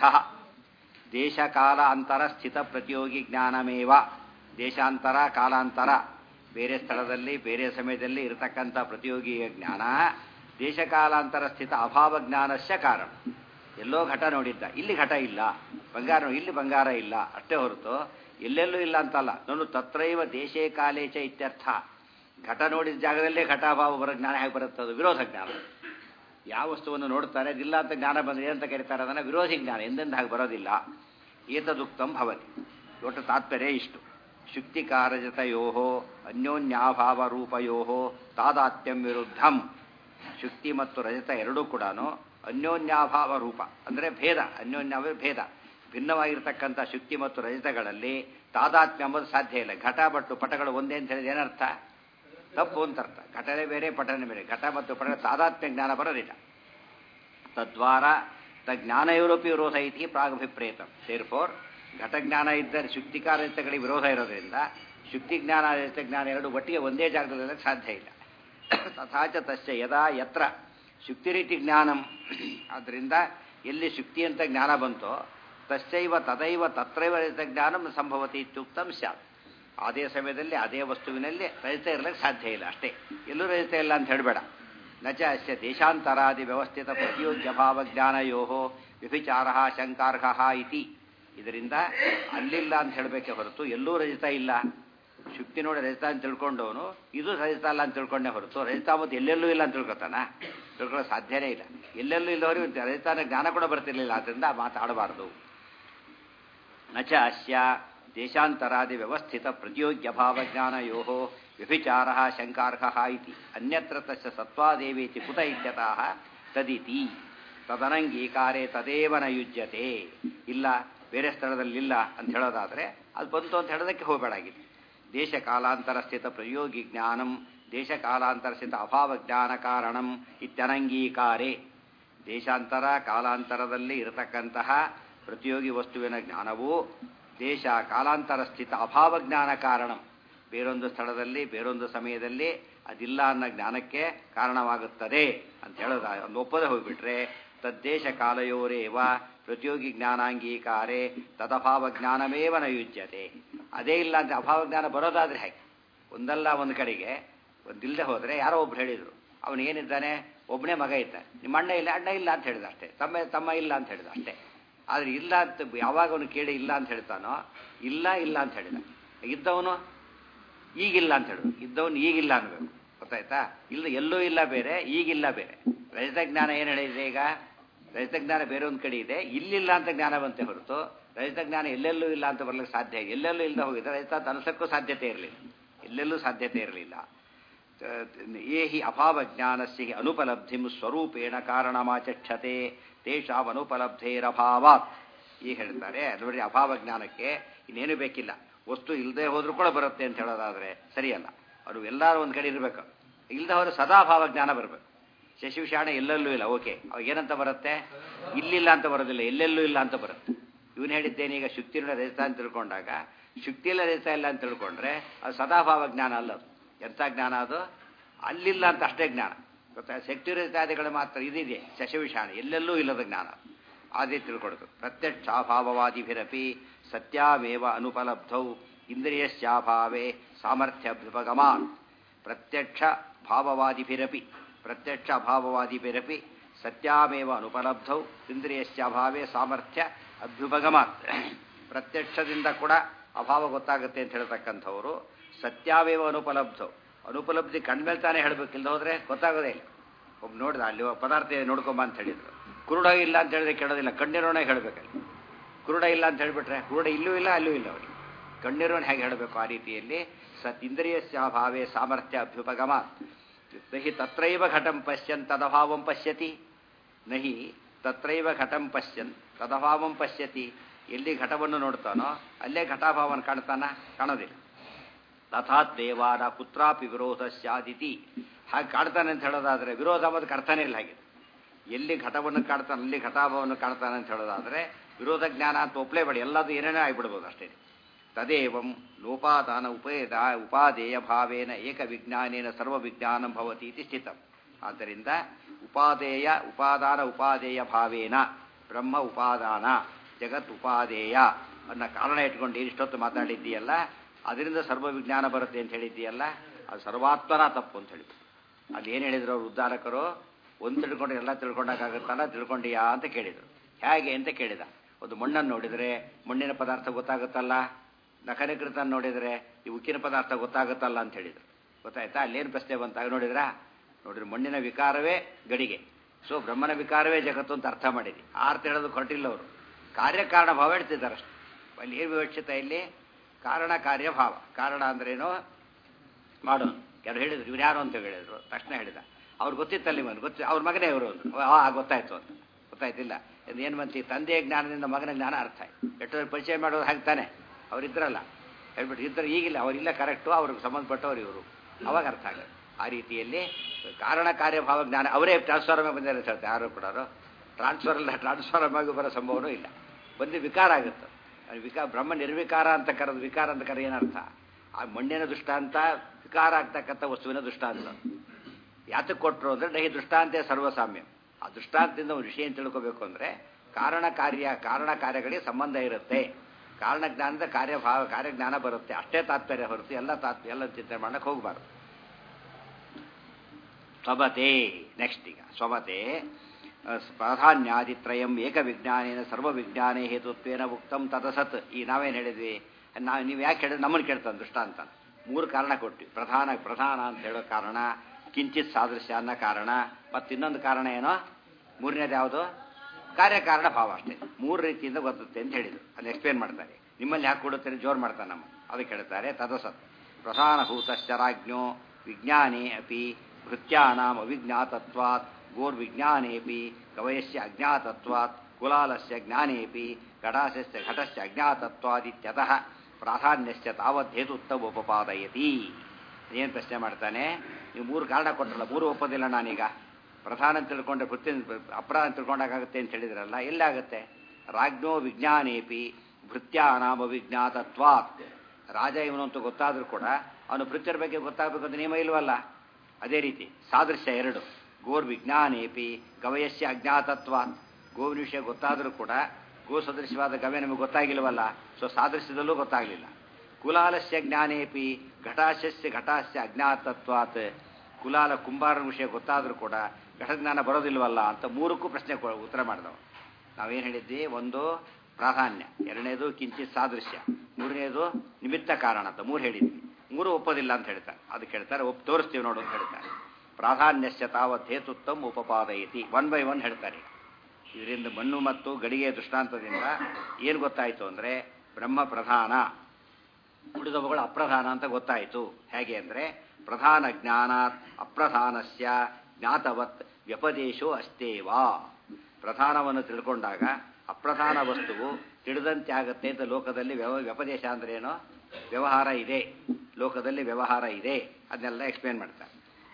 ದೇಶ ಕಾಲ ಅಂತರ ಸ್ಥಿತ ಪ್ರತಿಯೋಗಿ ಜ್ಞಾನಮೇವ ದೇಶಾಂತರ ಕಾಲಾಂತರ ಬೇರೆ ಸ್ಥಳದಲ್ಲಿ ಬೇರೆ ಸಮಯದಲ್ಲಿ ಇರತಕ್ಕಂಥ ಪ್ರತಿಯೋಗಿಯ ಜ್ಞಾನ ದೇಶ ಕಾಲಾಂತರ ಸ್ಥಿತ ಅಭಾವ ಜ್ಞಾನಸ್ಯ ಕಾರಣ ಎಲ್ಲೋ ಘಟ ನೋಡಿದ್ದ ಇಲ್ಲಿ ಘಟ ಇಲ್ಲ ಬಂಗಾರ ನೋಡಿ, ಇಲ್ಲಿ ಬಂಗಾರ ಇಲ್ಲ ಅಷ್ಟೇ ಹೊರತು ಎಲ್ಲೆಲ್ಲೂ ಇಲ್ಲ ಅಂತಲ್ಲ ನಾನು ತತ್ರೈವ ದೇಶೇ ಕಾಲೇ ಚ ಇತ್ಯರ್ಥ ಘಟ ನೋಡಿದ ಜಾಗದಲ್ಲೇ ಘಟಾಭಾವ ಬರೋ ಜ್ಞಾನ ಹೇಗೆ ಬರುತ್ತೆ ಅದು ವಿರೋಧ ಜ್ಞಾನ ಯಾವ ವಸ್ತುವನ್ನು ನೋಡ್ತಾರೆ ಅದಿಲ್ಲ ಅಂತ ಜ್ಞಾನ ಬಂದಿದೆ ಅಂತ ಕರೀತಾರೆ ಅದನ್ನು ವಿರೋಧಿ ಜ್ಞಾನ ಎಂದೆಂದು ಹಾಗೆ ಬರೋದಿಲ್ಲ ಏತದುಕ್ತಂ ಭವತಿ ಒಟ್ಟು ತಾತ್ಪರ್ಯ ಇಷ್ಟು ಶುಕ್ತಿಕಾರಜತಯೋ ಅನ್ಯೋನ್ಯಾಭಾವ ರೂಪಯೋ ತಾದಾತ್ಮ್ಯಂ ವಿರುದ್ಧಂ ಶುಕ್ತಿ ಮತ್ತು ರಜತ ಎರಡೂ ಕೂಡ ಅನ್ಯೋನ್ಯಾಭಾವ ರೂಪ ಅಂದರೆ ಭೇದ ಅನ್ಯೋನ್ಯ ಅಂದರೆ ಭೇದ ಭಿನ್ನವಾಗಿರ್ತಕ್ಕಂಥ ಶುಕ್ತಿ ಮತ್ತು ರಜತಗಳಲ್ಲಿ ತಾದಾತ್ಮ್ಯ ಎಂಬುದು ಸಾಧ್ಯ ಇಲ್ಲ ಘಟ ಬಟ್ಟು ಪಟಗಳು ಒಂದೇ ಅಂತ ಹೇಳಿದ್ರೆ ಏನರ್ಥ ತಪ್ಪು ಅಂತ ಅರ್ಥ ಘಟನೆ ಬೇರೆ ಪಟನೆ ಬೇರೆ ಘಟ ಮತ್ತು ಪಟ ತಾದಾತ್ಮ್ಯ ಜ್ಞಾನ ಬರೋದಿಲ್ಲ ತದ್ವಾರ ತಜ್ಞಾನಯೋರಪಿ ವಿರೋಧ ಇತಿ ಪ್ರಾಗಭಿಪ್ರೇತ ಸೇರ್ ಫೋರ್ ಘಟಜ್ಞಾನ ಇದ್ದರೆ ಶುಕ್ತಿಕಾರಹಿತಗಳಿಗೆ ವಿರೋಧ ಇರೋದ್ರಿಂದ ಶುಕ್ತಿ ಜ್ಞಾನ ರಹಿತ ಜ್ಞಾನ ಎರಡು ಒಟ್ಟಿಗೆ ಒಂದೇ ಜಾಗದಲ್ಲಿ ಸಾಧ್ಯ ಇಲ್ಲ ತಥಾಚ ತಸ್ಯ ಯದಾ ಯತ್ರ ಶುಕ್ತಿರೀತಿ ಜ್ಞಾನಂ ಆದ್ದರಿಂದ ಎಲ್ಲಿ ಶುಕ್ತಿ ಅಂತ ಜ್ಞಾನ ಬಂತೋ ತಸ್ಯೈವ ತದೈವ ತತ್ರೈವ ರಹಿತ ಜ್ಞಾನಂ ಸಂಭವತಿ ಇತ್ಯುಕ್ತಂ ಸ್ಯಾತ್ ಅದೇ ಸಮಯದಲ್ಲಿ ಅದೇ ವಸ್ತುವಿನಲ್ಲಿ ರಹಿತ ಇರಲಿಕ್ಕೆ ಸಾಧ್ಯ ಇಲ್ಲ ಅಷ್ಟೇ ಎಲ್ಲೂ ರಹಿತ ಇಲ್ಲ ಅಂತ ಹೇಳಬೇಡ ನಚ ಅಸ್ಯ ದೇಶಾಂತರಾದಿ ವ್ಯವಸ್ಥಿತ ಪ್ರತಿಯೋಗ್ಯಭಾವ ಜ್ಞಾನಯೋ ವ್ಯಭಿಚಾರ ಶಂಕಾರ್ಹ ಇತಿ ಇದರಿಂದ ಅಲ್ಲಿಲ್ಲ ಅಂತ ಹೇಳಬೇಕೆ ಹೊರತು ಎಲ್ಲೂ ರಜಿತ ಇಲ್ಲ ಶುಕ್ತಿ ನೋಡಿ ರಜಿತ ಅಂತ ತಿಳ್ಕೊಂಡವನು ಇದು ರಜಿತ ಅಲ್ಲ ಅಂತ ತಿಳ್ಕೊಂಡೆ ಹೊರತು ರಜಿತ ಮತ್ತು ಎಲ್ಲೆಲ್ಲೂ ಇಲ್ಲ ಅಂತ ತಿಳ್ಕೊತಾನ ತಿಳ್ಕೊಳ್ಳೋ ಸಾಧ್ಯನೇ ಇಲ್ಲ ಎಲ್ಲೆಲ್ಲೂ ಇಲ್ಲವರು ರಜಿತಾನ ಜ್ಞಾನ ಕೂಡ ಬರ್ತಿರ್ಲಿಲ್ಲ ಆದ್ದರಿಂದ ಮಾತಾಡಬಾರದು ನಚ ಅಸ್ಯ ದೇಶಾಂತರಾದಿ ವ್ಯವಸ್ಥಿತ ಪ್ರತಿಯೋಗ್ಯಭಾವ ಜ್ಞಾನಯೋ ವ್ಯಭಿಚಾರ ಶಂಕಾರ್ಹ ಇತಿ ಅನ್ಯತ್ರ ತಸ್ಯ ಸತ್ವಾದೇವೇತಿ ಕುತ ಇತ್ಯತಃ ತದಿತಿ ತದನಂಗೀಕಾರೆ ತದೇವ ನ ಯುಜ್ಯತೆ ಇಲ್ಲ ಬೇರೆ ಸ್ಥಳದಲ್ಲಿಲ್ಲ ಅಂತ ಹೇಳೋದಾದರೆ ಅದು ಬಂತು ಅಂತ ಹೇಳೋದಕ್ಕೆ ಹೋಗಬೇಡಾಗಿದೆ ದೇಶ ಕಾಲಾಂತರ ಸ್ಥಿತ ಪ್ರಯೋಗಿ ಜ್ಞಾನಂ ದೇಶ ಕಾಲಾಂತರ ಸ್ಥಿತ ಅಭಾವ ಜ್ಞಾನ ಕಾರಣಂ ಇತ್ಯನಂಗೀಕಾರೆ ದೇಶಾಂತರ ಕಾಲಾಂತರದಲ್ಲಿ ಇರತಕ್ಕಂತಹ ಪ್ರತಿಯೋಗಿ ವಸ್ತುವಿನ ಜ್ಞಾನವು ದೇಶ ಕಾಲಾಂತರ ಸ್ಥಿತ ಅಭಾವ ಜ್ಞಾನ ಕಾರಣಂ ಬೇರೊಂದು ಸ್ಥಳದಲ್ಲಿ ಬೇರೊಂದು ಸಮಯದಲ್ಲಿ ಅದಿಲ್ಲ ಅನ್ನೋ ಜ್ಞಾನಕ್ಕೆ ಕಾರಣವಾಗುತ್ತದೆ ಅಂತ ಹೇಳೋದ ಒಂದು ಒಪ್ಪದೆ ಹೋಗ್ಬಿಟ್ರೆ ತದ್ದೇಶ ಕಾಲಯೋರೇವ ಪ್ರತಿಯೋಗಿ ಜ್ಞಾನಾಂಗೀಕಾರೆ ತದಭಾವ ಜ್ಞಾನಮೇವ ನ ಯುಜ್ಯತೆ ಅದೇ ಇಲ್ಲ ಅಂತ ಅಭಾವ ಜ್ಞಾನ ಬರೋದಾದ್ರೆ ಹೇಗೆ ಒಂದಲ್ಲ ಒಂದು ಕಡೆಗೆ ಒಂದಿಲ್ಲದೆ ಹೋದರೆ ಯಾರೋ ಒಬ್ರು ಹೇಳಿದರು ಅವನು ಏನಿದ್ದಾನೆ ಒಬ್ಬನೇ ಮಗ ಇದ್ದಾನೆ ನಿಮ್ಮ ಅಣ್ಣ ಇಲ್ಲ ಅಣ್ಣ ಇಲ್ಲ ಅಂತ ಹೇಳಿದ ಅಷ್ಟೇ ತಮ್ಮ ತಮ್ಮ ಇಲ್ಲ ಅಂತ ಹೇಳಿದ ಅಷ್ಟೇ ಆದರೆ ಇಲ್ಲ ಅಂತ ಯಾವಾಗ ಅವನು ಕೇಳಿ ಇಲ್ಲ ಅಂತ ಹೇಳ್ತಾನೋ ಇಲ್ಲ ಇಲ್ಲ ಅಂತ ಹೇಳಿದ ಇದ್ದವನು ಈಗಿಲ್ಲ ಅಂತ ಹೇಳು ಇದ್ದವನು ಈಗಿಲ್ಲ ಅನ್ಬೇಕು ಗೊತ್ತಾಯ್ತಾ ಇಲ್ಲ ಎಲ್ಲೂ ಇಲ್ಲ ಬೇರೆ ಈಗಿಲ್ಲ ಬೇರೆ ರಜತ ಜ್ಞಾನ ಏನು ಹೇಳಿದೆ ಈಗ ರಜತ ಜ್ಞಾನ ಬೇರೆ ಒಂದು ಕಡೆ ಇದೆ ಇಲ್ಲಿಲ್ಲ ಅಂತ ಜ್ಞಾನ ಬಂತೆ ಹೊರತು ರಜತ ಜ್ಞಾನ ಎಲ್ಲೆಲ್ಲೂ ಇಲ್ಲ ಅಂತ ಬರ್ಲಿಕ್ಕೆ ಸಾಧ್ಯ ಎಲ್ಲೆಲ್ಲೂ ಇಲ್ಲದೆ ಹೋಗಿದ್ರೆ ರಜತ ಅಂತ ಅನ್ಸಕ್ಕೂ ಸಾಧ್ಯತೆ ಇರಲಿಲ್ಲ ಎಲ್ಲೆಲ್ಲೂ ಸಾಧ್ಯತೆ ಇರಲಿಲ್ಲ ಯೇ ಹಿ ಅಭಾವ ಜ್ಞಾನಸ್ಯ ಹಿ ಅನುಪಲಬ್ಧಿಂ ಸ್ವರೂಪೇಣ ಕಾರಣಮಾಚಕ್ಷತೆ ತೇಷಾಂ ಅನುಪಲಬ್ಧೇರಭಾವಾತ್ ಈಗ ಹೇಳ್ತಾರೆ ನೋಡಿ ಅಭಾವ ಜ್ಞಾನಕ್ಕೆ ಇನ್ನೇನು ಬೇಕಿಲ್ಲ ವಸ್ತು ಇಲ್ಲದೆ ಹೋದ್ರೂ ಕೂಡ ಬರುತ್ತೆ ಅಂತ ಹೇಳೋದಾದ್ರೆ ಸರಿಯಲ್ಲ ಅವರು ಎಲ್ಲರೂ ಒಂದು ಕಡೆ ಇರಬೇಕು ಇಲ್ಲದೆ ಹೋದ್ರೆ ಸದಾ ಭಾವ ಜ್ಞಾನ ಬರಬೇಕು ಶಶಿವಿಷಾಣ ಎಲ್ಲೆಲ್ಲೂ ಇಲ್ಲ ಓಕೆ ಅವಾಗ ಏನಂತ ಬರುತ್ತೆ ಇಲ್ಲಿಲ್ಲ ಅಂತ ಬರೋದಿಲ್ಲ ಎಲ್ಲೆಲ್ಲೂ ಇಲ್ಲ ಅಂತ ಬರುತ್ತೆ ಇವನು ಹೇಳಿದ್ದೇನೆ ಈಗ ಶುಕ್ತಿನ ರಹಿತ ಅಂತ ತಿಳ್ಕೊಂಡಾಗ ಶುಕ್ತಿಯಲ್ಲ ರಹಿತ ಇಲ್ಲ ಅಂತ ತಿಳ್ಕೊಂಡ್ರೆ ಅದು ಸದಾಭಾವ ಜ್ಞಾನ ಅಲ್ಲ ಅದು ಎಂಥ ಜ್ಞಾನ ಅದು ಅಲ್ಲಿಲ್ಲ ಅಂತ ಅಷ್ಟೇ ಜ್ಞಾನ ಗೊತ್ತಾ ಶಕ್ತಿ ರಹಿತಾದಿಗಳು ಮಾತ್ರ ಇದಿದೆ ಶಶವಿಷಾಣ ಎಲ್ಲೆಲ್ಲೂ ಇಲ್ಲದ ಜ್ಞಾನ ಆದಿ ತಿಳ್ಕೊಡ್ತು ಪ್ರತ್ಯಕ್ಷಾಭಾವವಾದಿಭಿರಪಿ ಸತ್ಯಾಮೇವ ಅನುಪಲಬ್ಧೌ ಇಂದ್ರಿಯಶ್ಚಾಭಾವೇ ಸಾಮರ್ಥ್ಯಭ್ಯುಪಗಮಾನ್ ಪ್ರತ್ಯಕ್ಷ ಭಾವವಾದಿಭಿರಪಿ ಪ್ರತ್ಯಕ್ಷ ಅಭಾವವಾದಿಭಿರಪಿ ಸತ್ಯಾಮೇವ ಅನುಪಲಬ್ಧೌ ಇಂದ್ರಿಯಶ್ಚಾಭಾವೇ ಸಾಮರ್ಥ್ಯ ಅಭ್ಯುಪಗಮಾತ್ ಪ್ರತ್ಯಕ್ಷದಿಂದ ಕೂಡ ಅಭಾವ ಗೊತ್ತಾಗುತ್ತೆ ಅಂತ ಹೇಳ್ತಕ್ಕಂಥವ್ರು ಸತ್ಯಾವೇವ ಅನುಪಲಬ್ಧವು ಅನುಪಲಬ್ಧಿ ಕಣ್ಮೇಲೆ ತಾನೇ ಹೇಳಬೇಕಿಲ್ಲ ಹೋದ್ರೆ ಗೊತ್ತಾಗೋದೇ ಇಲ್ಲ ಒಬ್ಬ ನೋಡಿದ ಅಲ್ಲಿ ಪದಾರ್ಥ ನೋಡ್ಕೊಂಬ ಅಂತ ಹೇಳಿದ್ರು ಕುರುಡ ಇಲ್ಲ ಅಂತ ಹೇಳಿದ್ರೆ ಕೇಳೋದಿಲ್ಲ ಕಣ್ಣಿರೋಣ ಹೇಳಬೇಕಲ್ಲಿ ಕುರುಡ ಇಲ್ಲ ಅಂತ ಹೇಳಿಬಿಟ್ರೆ ಕುರುಡ ಇಲ್ಲೂ ಇಲ್ಲ ಅಲ್ಲೂ ಇಲ್ಲ ಅವರಿಗೆ ಕಣ್ಣಿರೋಣ ಹೇಗೆ ಹೇಳಬೇಕು ಆ ರೀತಿಯಲ್ಲಿ ಸತ್ ಇಂದ್ರಿಯಸ್ಯಾಭಾವೇ ಸಾಮರ್ಥ್ಯ ಅಭ್ಯುಪಗಮ ನಹಿ ತತ್ರೈವ ಘಟಂ ಪಶ್ಯನ್ ತದಭಾವಂ ಪಶ್ಯತಿ ನಹಿ ತತ್ರೈವ ಘಟಂ ಪಶ್ಯನ್ ತದಭಾವಂ ಪಶ್ಯತಿ ಎಲ್ಲಿ ಘಟವನ್ನು ನೋಡ್ತಾನೋ ಅಲ್ಲೇ ಘಟಾಭಾವನ ಕಾಣ್ತಾನ ಕಾಣೋದಿಲ್ಲ ತಥಾತ್ವೇವಾರ ಕುತ್ರಾಪಿ ವಿರೋಧ ಸ್ಯಾದಿತಿ ಹಾಗೆ ಕಾಡ್ತಾನೆ ಅಂತ ಹೇಳೋದಾದ್ರೆ ವಿರೋಧ ಅನ್ನೋದಕ್ಕೆ ಅರ್ಥನೇ ಇಲ್ಲ ಹಾಗೆ ಎಲ್ಲಿ ಘಟವನ್ನು ಕಾಡ್ತಾನೆ ಅಲ್ಲಿ ಘಟಾಭಾವವನ್ನು ಕಾಡ್ತಾನೆ ಅಂತ ಹೇಳೋದಾದ್ರೆ ವಿರೋಧ ಜ್ಞಾನ ಅಂತ ಒಪ್ಲೇಬೇಡಿ ಎಲ್ಲದೂ ಏನೇನೋ ಆಗಿಬಿಡ್ಬೋದು ಅಷ್ಟೇ ತದೇವಂ ಲೋಪಾದಾನ ಉಪೇದ ಉಪಾದೇಯ ಭಾವೇನ ಏಕ ವಿಜ್ಞಾನೇನ ಸರ್ವ ವಿಜ್ಞಾನಂ ಭವತಿ ಇತಿ ಸ್ಥಿತಂ ಆದ್ದರಿಂದ ಉಪಾದೇಯ ಉಪಾದಾನ ಉಪಾದೇಯ ಭಾವೇನ ಬ್ರಹ್ಮ ಉಪಾದಾನ ಜಗತ್ ಉಪಾದೇಯ ಅನ್ನೋ ಕಾರಣ ಇಟ್ಕೊಂಡು ಇಷ್ಟೊತ್ತು ಮಾತಾಡಿದ್ದೀಯಲ್ಲ ಅದರಿಂದ ಸರ್ವ ವಿಜ್ಞಾನ ಬರುತ್ತೆ ಅಂತ ಹೇಳಿದ್ದೀಯಲ್ಲ ಅದು ಸರ್ವಾತ್ಮನ ತಪ್ಪು ಅಂತ ಹೇಳಿದ್ರು ಅಲ್ಲಿ ಏನು ಹೇಳಿದ್ರು ಅವರು ಉದ್ಧಾರಕರು ಒಂದು ತಿಳ್ಕೊಂಡ್ರೆ ಎಲ್ಲ ತಿಳ್ಕೊಂಡಾಗತ್ತಲ್ಲ ತಿಳ್ಕೊಂಡಿಯಾ ಅಂತ ಕೇಳಿದರು ಹೇಗೆ ಅಂತ ಕೇಳಿದ ಒಂದು ಮಣ್ಣನ್ನು ನೋಡಿದರೆ ಮಣ್ಣಿನ ಪದಾರ್ಥ ಗೊತ್ತಾಗುತ್ತಲ್ಲ ನಖನಿಕೃತ ನೋಡಿದರೆ ಈ ಉಕ್ಕಿನ ಪದಾರ್ಥ ಗೊತ್ತಾಗುತ್ತಲ್ಲ ಅಂತ ಹೇಳಿದರು ಗೊತ್ತಾಯ್ತಾ ಅಲ್ಲೇನು ಪ್ರಶ್ನೆ ಬಂತಾಗ ನೋಡಿದ್ರಾ ನೋಡಿದ್ರೆ ಮಣ್ಣಿನ ವಿಕಾರವೇ ಗಡಿಗೆ ಸೊ ಬ್ರಹ್ಮನ ವಿಕಾರವೇ ಜಗತ್ತು ಅಂತ ಅರ್ಥ ಮಾಡಿದ್ವಿ ಆ ಅರ್ಥ ಹೇಳೋದು ಕೊಟ್ಟಿಲ್ಲ ಅವರು ಕಾರ್ಯಕಾರಣ ಭಾವ ಹೇಳ್ತಿದ್ದಾರೆ ಅಷ್ಟೇ ಅಲ್ಲಿ ಏನು ವಿವಕ್ಷಿತ ಇಲ್ಲಿ ಕಾರಣ ಕಾರ್ಯಭಾವ ಕಾರಣ ಅಂದ್ರೇನು ಮಾಡೋನು ಯಾರು ಹೇಳಿದ್ರು ಇವ್ರು ಯಾರು ಅಂತ ಹೇಳಿದ್ರು ತಕ್ಷಣ ಹೇಳಿದ ಅವ್ರು ಗೊತ್ತಿತ್ತಲ್ಲ ಇವನು ಗೊತ್ತಿ ಅವ್ರ ಮಗನೇ ಇವರು ಅಂದ್ರು ಆ ಗೊತ್ತಾಯ್ತು ಅಂತ ಗೊತ್ತಾಯ್ತಿಲ್ಲ ಇದು ಏನು ಬಂತಿ ತಂದೆಯ ಜ್ಞಾನದಿಂದ ಮಗನ ಜ್ಞಾನ ಅರ್ಥ ಆಯ್ತು ಎಷ್ಟೋ ಪರಿಚಯ ಮಾಡೋದು ಹಾಕ್ತಾನೆ ಅವರಿದ್ರಲ್ಲ ಹೇಳ್ಬಿಟ್ಟು ಇದ್ದರು ಈಗಿಲ್ಲ ಅವರಿಲ್ಲ ಕರೆಕ್ಟು ಅವ್ರಿಗೆ ಸಂಬಂಧಪಟ್ಟವ್ರು ಇವರು ಅವಾಗ ಅರ್ಥ ಆಗುತ್ತೆ ಆ ರೀತಿಯಲ್ಲಿ ಕಾರಣ ಕಾರ್ಯಭಾವ ಜ್ಞಾನ ಅವರೇ ಟ್ರಾನ್ಸ್ಫಾರ್ಮ್ ಆಗಿ ಬಂದಿದ್ದಾರೆ ಅಂತ ಹೇಳ್ತಾರೆ ಯಾರು ಕೂಡ ಟ್ರಾನ್ಸ್ಫರ್ ಅಲ್ಲ ಟ್ರಾನ್ಸ್ಫಾರ್ಮ್ ಆಗಿ ಬರೋ ಸಂಭವನೂ ಇಲ್ಲ ಬಂದು ವಿಕಾರ ಆಗುತ್ತೆ ಅದು ವಿಕಾರ ಬ್ರಹ್ಮ ನಿರ್ವಿಕಾರ ಅಂತ ಕರೆದು ವಿಕಾರ ಅಂತ ಕರೆ ಏನರ್ಥ ಆ ಮಣ್ಣಿನ ದೃಷ್ಟಾಂತ ವಿಕಾರ ಆಗ್ತಕ್ಕಂಥ ವಸ್ತುವಿನ ದೃಷ್ಟಾಂತ ಯಾತಕ್ಕೆ ಕೊಟ್ಟರು ಅಂದರೆ ನಹಿ ದೃಷ್ಟಾಂತೆ ಸರ್ವಸಾಮ್ಯ ಆ ದೃಷ್ಟಾಂತದಿಂದ ಒಂದು ವಿಷಯ ತಿಳ್ಕೋಬೇಕು ಅಂದರೆ ಕಾರಣ ಕಾರ್ಯ ಕಾರಣ ಕಾರ್ಯಗಳಿಗೆ ಸಂಬಂಧ ಇರುತ್ತೆ ಕಾರಣ ಜ್ಞಾನದ ಕಾರ್ಯಭಾವ ಕಾರ್ಯಜ್ಞಾನ ಬರುತ್ತೆ ಅಷ್ಟೇ ತಾತ್ಪರ್ಯ ಹೊರತು ಎಲ್ಲ ತಾತ್ಪರ್ಯ ಎಲ್ಲ ಚಿಂತನೆ ಮಾಡಕ್ಕೆ ಹೋಗಬಾರ್ದು ಸ್ವಮತೆ ನೆಕ್ಸ್ಟ್ ಈಗ ಸ್ವಮತೆ ಪ್ರಾಧಾನ್ಯಾದಿತ್ರಯಂ ಏಕವಿಜ್ಞಾನೇನ ಸರ್ವವಿಜ್ಞಾನೇ ಹೇತುತ್ವೇನ ಉಕ್ತಂ ತದಸತ್ ಈ ನಾವೇನು ಹೇಳಿದ್ವಿ ನಾವು ನೀವು ಯಾಕೆ ಹೇಳಿದ್ರೆ ನಮ್ಮನ್ನು ಕೇಳ್ತಾನೆ ದೃಷ್ಟಾಂತ ಮೂರು ಕಾರಣ ಕೊಟ್ವಿ ಪ್ರಧಾನ ಪ್ರಧಾನ ಅಂತ ಹೇಳೋ ಕಾರಣ ಕಿಂಚಿತ್ ಸಾದೃಶ್ಯ ಅನ್ನೋ ಕಾರಣ ಮತ್ತು ಇನ್ನೊಂದು ಕಾರಣ ಏನೋ ಮೂರನೇದು ಯಾವುದು ಕಾರ್ಯಕಾರಣ ಭಾವ ಅಷ್ಟೇ ಮೂರು ರೀತಿಯಿಂದ ಗೊತ್ತುತ್ತೆ ಅಂತ ಹೇಳಿದರು ಅಲ್ಲಿ ಎಕ್ಸ್ಪ್ಲೇನ್ ಮಾಡ್ತಾರೆ ನಿಮ್ಮಲ್ಲಿ ಯಾಕೆ ಕೊಡುತ್ತಾರೆ ಜೋರು ಮಾಡ್ತಾನೆ ನಮ್ಮ ಅದಕ್ಕೆ ಹೇಳ್ತಾರೆ ತದಸತ್ ಪ್ರಧಾನಭೂತಶ್ಚರಾಜ್ಞೋ ವಿಜ್ಞಾನೇ ಅಪಿ ಭೃತ್ಯಾನಾಂ ಅವಿಜ್ಞಾತತ್ವಾತ್ ಗೋರ್ವಿಜ್ಞಾನೇಪಿ ಕವಯಸ್ಯ ಅಜ್ಞಾತತ್ವಾತ್ ಕುಲಾಲಸ್ಯ ಜ್ಞಾನೇಪಿ ಘಟಾಸ್ಯ ಘಟಸ್ಯ ಅಜ್ಞಾತತ್ವಾದಿತ್ಯತಃ ಪ್ರಾಧಾನ್ಯಸ್ಯ ತಾವದ್ದೇತುತ್ತಮ ಉಪಪಾದಯತಿ ಏನು ಪ್ರಶ್ನೆ ಮಾಡ್ತಾನೆ ನೀವು ಮೂರು ಕಾರಣ ಕೊಟ್ಟರಲ್ಲ ಮೂರು ಒಪ್ಪೋದಿಲ್ಲ ನಾನೀಗ ಪ್ರಧಾನ ತಿಳ್ಕೊಂಡ್ರೆ ವೃತ್ತಿ ಅಪರಾಧ ತಿಳ್ಕೊಂಡಾಗುತ್ತೆ ಅಂತ ಹೇಳಿದ್ರಲ್ಲ ಎಲ್ಲಾಗುತ್ತೆ ರಾಜ್ಞೋ ವಿಜ್ಞಾನೇಪಿ ಭೃತ್ಯಾನಾಮ ವಿಜ್ಞಾತತ್ವಾತ್ ರಾಜ ಇವನು ಅಂತ ಗೊತ್ತಾದರೂ ಕೂಡ ಅವನು ಭೃತ್ಯರ ಬಗ್ಗೆ ಗೊತ್ತಾಗಬೇಕು ಅಂತ ನಿಯಮ ಇಲ್ವಲ್ಲ ಅದೇ ರೀತಿ ಸಾದೃಶ್ಯ ಎರಡು ಗೋರ್ ವಿಜ್ಞಾನೇಪಿ ಗವಯಸ್ಯ ಅಜ್ಞಾತತ್ವಾತ್ ಗೋವಿನ ವಿಷಯ ಗೊತ್ತಾದರೂ ಕೂಡ ಗೋ ಸದೃಶ್ಯವಾದ ಗವೆ ನಮಗೆ ಗೊತ್ತಾಗಿಲ್ವಲ್ಲ ಸೊ ಸಾದೃಶ್ಯದಲ್ಲೂ ಗೊತ್ತಾಗಲಿಲ್ಲ ಕುಲಾಲಸ್ಯ ಜ್ಞಾನೇಪಿ ಘಟಾಶಸ್ಯ ಘಟಾಸ್ಯ ಅಜ್ಞಾತತ್ವಾತ್ ಕುಲಾಲ ಕುಂಬಾರನ ವಿಷಯ ಗೊತ್ತಾದರೂ ಕೂಡ ಘಟಜ್ಞಾನ ಬರೋದಿಲ್ವಲ್ಲ ಅಂತ ಮೂರಕ್ಕೂ ಪ್ರಶ್ನೆ ಉತ್ತರ ಮಾಡಿದವು ನಾವೇನು ಹೇಳಿದ್ವಿ ಒಂದು ಪ್ರಾಧಾನ್ಯ ಎರಡನೇದು ಕಿಂಚಿತ್ ಸಾದೃಶ್ಯ ಮೂರನೇದು ನಿಮಿತ್ತ ಕಾರಣ ಅಂತ ಮೂರು ಹೇಳಿದ್ವಿ ಮೂರು ಒಪ್ಪೋದಿಲ್ಲ ಅಂತ ಹೇಳ್ತಾರೆ ಅದಕ್ಕೆ ಹೇಳ್ತಾರೆ ಒಪ್ ತೋರಿಸ್ತೀವಿ ನೋಡು ಅಂತ ಹೇಳ್ತಾರೆ ಪ್ರಾಧಾನ್ಯಸ್ಯ ತಾವತ್ ಹೇತುತ್ತಮ್ ಉಪಪಾದಯತಿ ಒನ್ ಬೈ ಒನ್ ಹೇಳ್ತಾರೆ ಇದರಿಂದ ಮಣ್ಣು ಮತ್ತು ಗಡಿಗೆ ದೃಷ್ಟಾಂತದಿಂದ ಏನು ಗೊತ್ತಾಯಿತು ಅಂದರೆ ಬ್ರಹ್ಮ ಪ್ರಧಾನ ಉಳಿದವುಗಳು ಅಪ್ರಧಾನ ಅಂತ ಗೊತ್ತಾಯಿತು ಹೇಗೆ ಅಂದರೆ ಪ್ರಧಾನ ಜ್ಞಾನಾತ್ ಅಪ್ರಧಾನಸ್ಯ ಜ್ಞಾತವತ್ ವ್ಯಪದೇಶೋ ಅಸ್ತೇವಾ ಪ್ರಧಾನವನ್ನು ತಿಳ್ಕೊಂಡಾಗ ಅಪ್ರಧಾನ ವಸ್ತುವು ತಿಳಿದಂತೆ ಆಗುತ್ತೆ ಅಂತ ಲೋಕದಲ್ಲಿ ವ್ಯವ ವ್ಯಪದೇಶ ಅಂದ್ರೆ ಏನು ವ್ಯವಹಾರ ಇದೆ ಲೋಕದಲ್ಲಿ ವ್ಯವಹಾರ ಇದೆ ಅದನ್ನೆಲ್ಲ ಎಕ್ಸ್ಪ್ಲೇನ್ ಮಾಡ್ತಾರೆ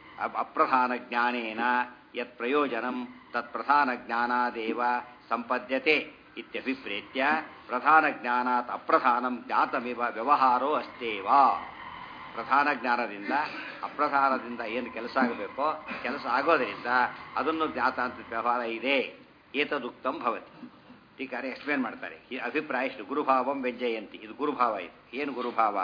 ಅಪ್ರಧಾನ ಜ್ಞಾನೇನ ಯತ್ ಪ್ರಯೋಜನಂ ತತ್ ಪ್ರಧಾನ ಜ್ಞಾನಾದೇವ ಸಂಪದ್ಯತೆ ಇತ್ಯಭಿಪ್ರೇತ್ಯ ಪ್ರಧಾನ ಜ್ಞಾನಾತ್ ಅಪ್ರಧಾನಂ ಜ್ಞಾತಮಿವ ವ್ಯವಹಾರೋ ಅಸ್ತೇವಾ ಪ್ರಧಾನ ಜ್ಞಾನದಿಂದ ಅಪ್ರಧಾನದಿಂದ ಏನು ಕೆಲಸ ಆಗಬೇಕೋ ಕೆಲಸ ಆಗೋದರಿಂದ ಅದನ್ನು ಜ್ಞಾತ ಅಂತ ವ್ಯವಹಾರ ಇದೆ ಏತದುಕ್ತಂ ಭವತಿ ಟೀಕಾರೆ ಎಕ್ಸ್ಪ್ಲೇನ್ ಮಾಡ್ತಾರೆ ಈ ಅಭಿಪ್ರಾಯ ಇಷ್ಟು ಗುರುಭಾವಂ ವ್ಯಂಜಯಂತಿ ಇದು ಗುರುಭಾವ ಇದು ಏನು ಗುರುಭಾವ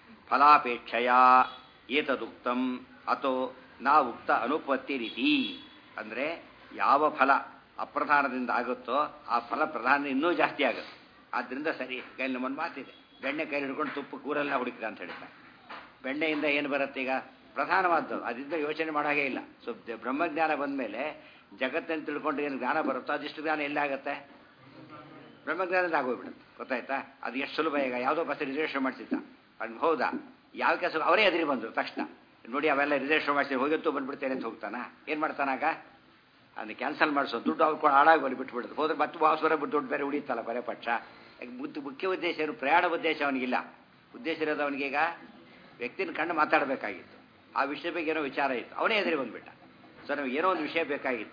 ಫಲಾಪೇಕ್ಷೆಯ ಏತದುಕ್ತಂ ಅಥೋ ನಾ ಉಕ್ತ ಅನುಪತ್ತಿ ರೀತಿ ಅಂದರೆ ಯಾವ ಫಲ ಅಪ್ರಧಾನದಿಂದ ಆಗುತ್ತೋ ಆ ಫಲ ಪ್ರಧಾನ ಇನ್ನೂ ಜಾಸ್ತಿ ಆಗುತ್ತೆ ಆದ್ದರಿಂದ ಸರಿ ಕೈಲಿ ನಮ್ಮನ್ನು ಮಾತಿದೆ ಬೆಣ್ಣೆ ಕೈಲಿ ಹಿಡ್ಕೊಂಡು ತುಪ್ಪ ಕೂರೆಲ್ಲ ಹುಡುಕಿದ ಅಂತ ಹೇಳ್ತಾರೆ ಬೆಣ್ಣೆಯಿಂದ ಏನು ಬರುತ್ತೆ ಈಗ ಪ್ರಧಾನವಾದ್ದು ಅದರಿಂದ ಯೋಚನೆ ಮಾಡಾಗೇ ಇಲ್ಲ ಸೊ ಬ್ರಹ್ಮಜ್ಞಾನ ಬಂದ ಮೇಲೆ ಜಗತ್ತನ್ನು ತಿಳ್ಕೊಂಡು ಏನು ಜ್ಞಾನ ಬರುತ್ತೋ ಅದಿಷ್ಟು ಜ್ಞಾನ ಎಲ್ಲಾಗತ್ತೆ ಬ್ರಹ್ಮಜ್ಞಾನದಿಂದ ಆಗೋಗ್ಬಿಡುತ್ತೆ ಗೊತ್ತಾಯ್ತಾ ಅದು ಎಷ್ಟು ಸುಲಭ ಈಗ ಯಾವುದೋ ಬಸ್ ರಿಸರ್ವೇಷನ್ ಮಾಡಿಸಿದ್ದ ಅದು ಹೌದಾ ಯಾವ ಕೆಲಸ ಅವರೇ ಎದುರಿ ಬಂದರು ತಕ್ಷಣ ನೋಡಿ ಅವೆಲ್ಲ ರಿಸರ್ವೇಷನ್ ಮಾಡಿಸಿ ಹೋಗಿತ್ತು ಬಂದ್ಬಿಡ್ತೇನೆ ಅಂತ ಹೋಗ್ತಾನ ಏನು ಮಾಡ್ತಾನಾಗ ಅದನ್ನ ಕ್ಯಾನ್ಸಲ್ ಮಾಡಿಸೋ ದುಡ್ಡು ಅವ್ರು ಕೂಡ ಹಾಳಾಗಿ ಬಂದು ಬಿಟ್ಬಿಡುದು ಹೋದ್ರೆ ಮತ್ತೆ ವಾಪಸ್ ಬರೋ ದುಡ್ಡು ಬೇರೆ ಉಳಿಯುತ್ತಲ್ಲ ಬರೇ ಪಕ್ಷ ಮುಖ್ಯ ಉದ್ದೇಶ ಏನು ಪ್ರಯಾಣ ಉದ್ದೇಶ ಅವನಿಗಿಲ್ಲ ಉದ್ದೇಶ ಇರೋದು ಅವನಿಗೀಗ ವ್ಯಕ್ತಿನ ಕಂಡು ಮಾತಾಡಬೇಕಾಗಿತ್ತು ಆ ವಿಷಯ ಬಗ್ಗೆ ಏನೋ ವಿಚಾರ ಇತ್ತು ಅವನೇ ಎದುರಿ ಬಂದ್ಬಿಟ್ಟ ಸೊ ನಮಗೆ ಏನೋ ಒಂದು ವಿಷಯ ಬೇಕಾಗಿತ್ತು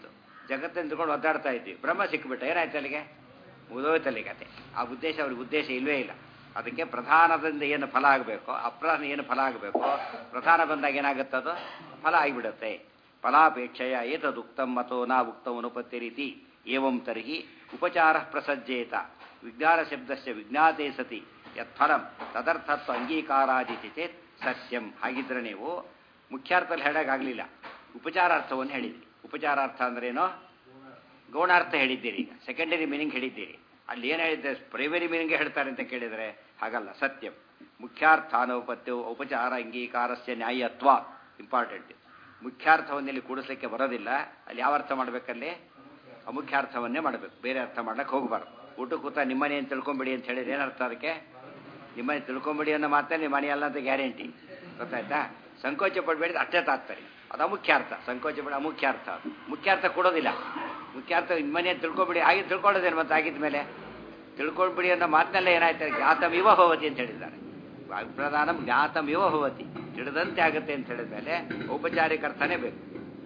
ಜಗತ್ತನ್ನು ತಿಳ್ಕೊಂಡು ಒದ್ದಾಡ್ತಾ ಇದ್ವಿ ಬ್ರಹ್ಮ ಸಿಕ್ಬಿಟ್ಟ ಏನಾಯ್ತು ಅಲ್ಲಿಗೆ ಮುದೋಯ್ತಲ್ಲಿ ಕತೆ ಆ ಉದ್ದೇಶ ಅವ್ರಿಗೆ ಉದ್ದೇಶ ಇಲ್ವೇ ಇಲ್ಲ ಅದಕ್ಕೆ ಪ್ರಧಾನದಿಂದ ಏನು ಫಲ ಆಗಬೇಕೋ ಅಪ್ರಧಾನ ಏನು ಫಲ ಆಗಬೇಕೋ ಪ್ರಧಾನ ಬಂದಾಗ ಏನಾಗುತ್ತದೋ ಫಲ ಆಗಿಬಿಡುತ್ತೆ ಫಲಾಪೇಕ್ಷೆಯ ಏತದುಕ್ತಂ ಮತೋ ನಾ ಉಕ್ತಂ ಅನುಪತ್ತಿ ರೀತಿ ಏವಂ ತರ್ಹಿ ಉಪಚಾರ ಪ್ರಸಜ್ಜೇತ ವಿಜ್ಞಾನ ಶಬ್ದಸ್ಯ ವಿಜ್ಞಾತೆ ಸತಿ ಯತ್ಫಲಂ ತದರ್ಥತ್ವ ಅಂಗೀಕಾರಾದಿತಿ ಚೇತ್ ಸತ್ಯಂ ಹಾಗಿದ್ರೆ ನೀವು ಮುಖ್ಯಾರ್ಥದಲ್ಲಿ ಹೇಳೋಕ್ಕಾಗಲಿಲ್ಲ ಉಪಚಾರಾರ್ಥವನ್ನು ಹೇಳಿದ್ರಿ ಉಪಚಾರಾರ್ಥ ಅಂದ್ರೇನೋ ಗೌಣಾರ್ಥ ಹೇಳಿದ್ದೀರಿ ಈಗ ಸೆಕೆಂಡರಿ ಮೀನಿಂಗ್ ಹೇಳಿದ್ದೀರಿ ಅಲ್ಲಿ ಏನು ಹೇಳಿದ್ದೆ ಪ್ರೈಮರಿ ಮೀನಿಂಗ್ ಹೇಳ್ತಾರೆ ಅಂತ ಕೇಳಿದರೆ ಹಾಗಲ್ಲ ಸತ್ಯಂ ಮುಖ್ಯಾರ್ಥಾನೋಪತ್ಯು ಉಪಚಾರ ಅಂಗೀಕಾರಸ್ಯ ನ್ಯಾಯತ್ವ ಇಂಪಾರ್ಟೆಂಟ್ ಮುಖ್ಯಾರ್ಥವನ್ನು ಇಲ್ಲಿ ಕೂಡಿಸ್ಲಿಕ್ಕೆ ಬರೋದಿಲ್ಲ ಅಲ್ಲಿ ಯಾವ ಅರ್ಥ ಮಾಡಬೇಕಲ್ಲಿ ಅಮುಖ್ಯಾರ್ಥವನ್ನೇ ಮಾಡಬೇಕು ಬೇರೆ ಅರ್ಥ ಮಾಡ್ಲಿಕ್ಕೆ ಹೋಗಬಾರ್ದು ಊಟ ಕೂತ ನಿಮ್ಮನೆ ಅಂತ ತಿಳ್ಕೊಂಬಿಡಿ ಅಂತ ಹೇಳಿದ್ರೆ ಏನರ್ಥ ಅದಕ್ಕೆ ನಿಮ್ಮನೆ ತಿಳ್ಕೊಂಬಿಡಿ ಅನ್ನೋ ಮಾತ್ರ ನಿಮ್ಮ ಮನೆ ಅಲ್ಲ ಅಂತ ಗ್ಯಾರಂಟಿ ಗೊತ್ತಾಯ್ತಾ ಸಂಕೋಚ ಪಡಬೇಡಿ ಅಷ್ಟೇ ತಾತ್ಪರ್ಯ ಅದು ಅಮುಖ್ಯಾರ್ಥ ಸಂಕೋಚ ಪಡ ಅಮುಖ್ಯಾರ್ಥ ಅದು ಮುಖ್ಯಾರ್ಥ ಕೊಡೋದಿಲ್ಲ ಮುಖ್ಯಾರ್ಥ ನಿಮ್ಮನೆ ಅಂತ ತಿಳ್ಕೊಬಿಡಿ ಹಾಗೆ ತಿಳ್ಕೊಳ್ಳೋದೇನು ಮತ್ತೆ ಆಗಿದ ಮೇಲೆ ತಿಳ್ಕೊಳ್ಬಿಡಿ ಅನ್ನೋ ಮಾತಿನಲ್ಲೇ ಏನಾಯ್ತು ಜ್ಞಾತಂ ಇವ ಹೋವತಿ ಅಂತ ಹೇಳಿದ್ದಾರೆ ಪ್ರಧಾನಂ ಜ್ಞಾತಂ ಇವ ಹೋವತಿ ತಿಳಿದಂತೆ ಆಗುತ್ತೆ ಅಂತ ಹೇಳಿದ ಮೇಲೆ ಔಪಚಾರಿಕ ಅರ್ಥನೇ ಬೇಕು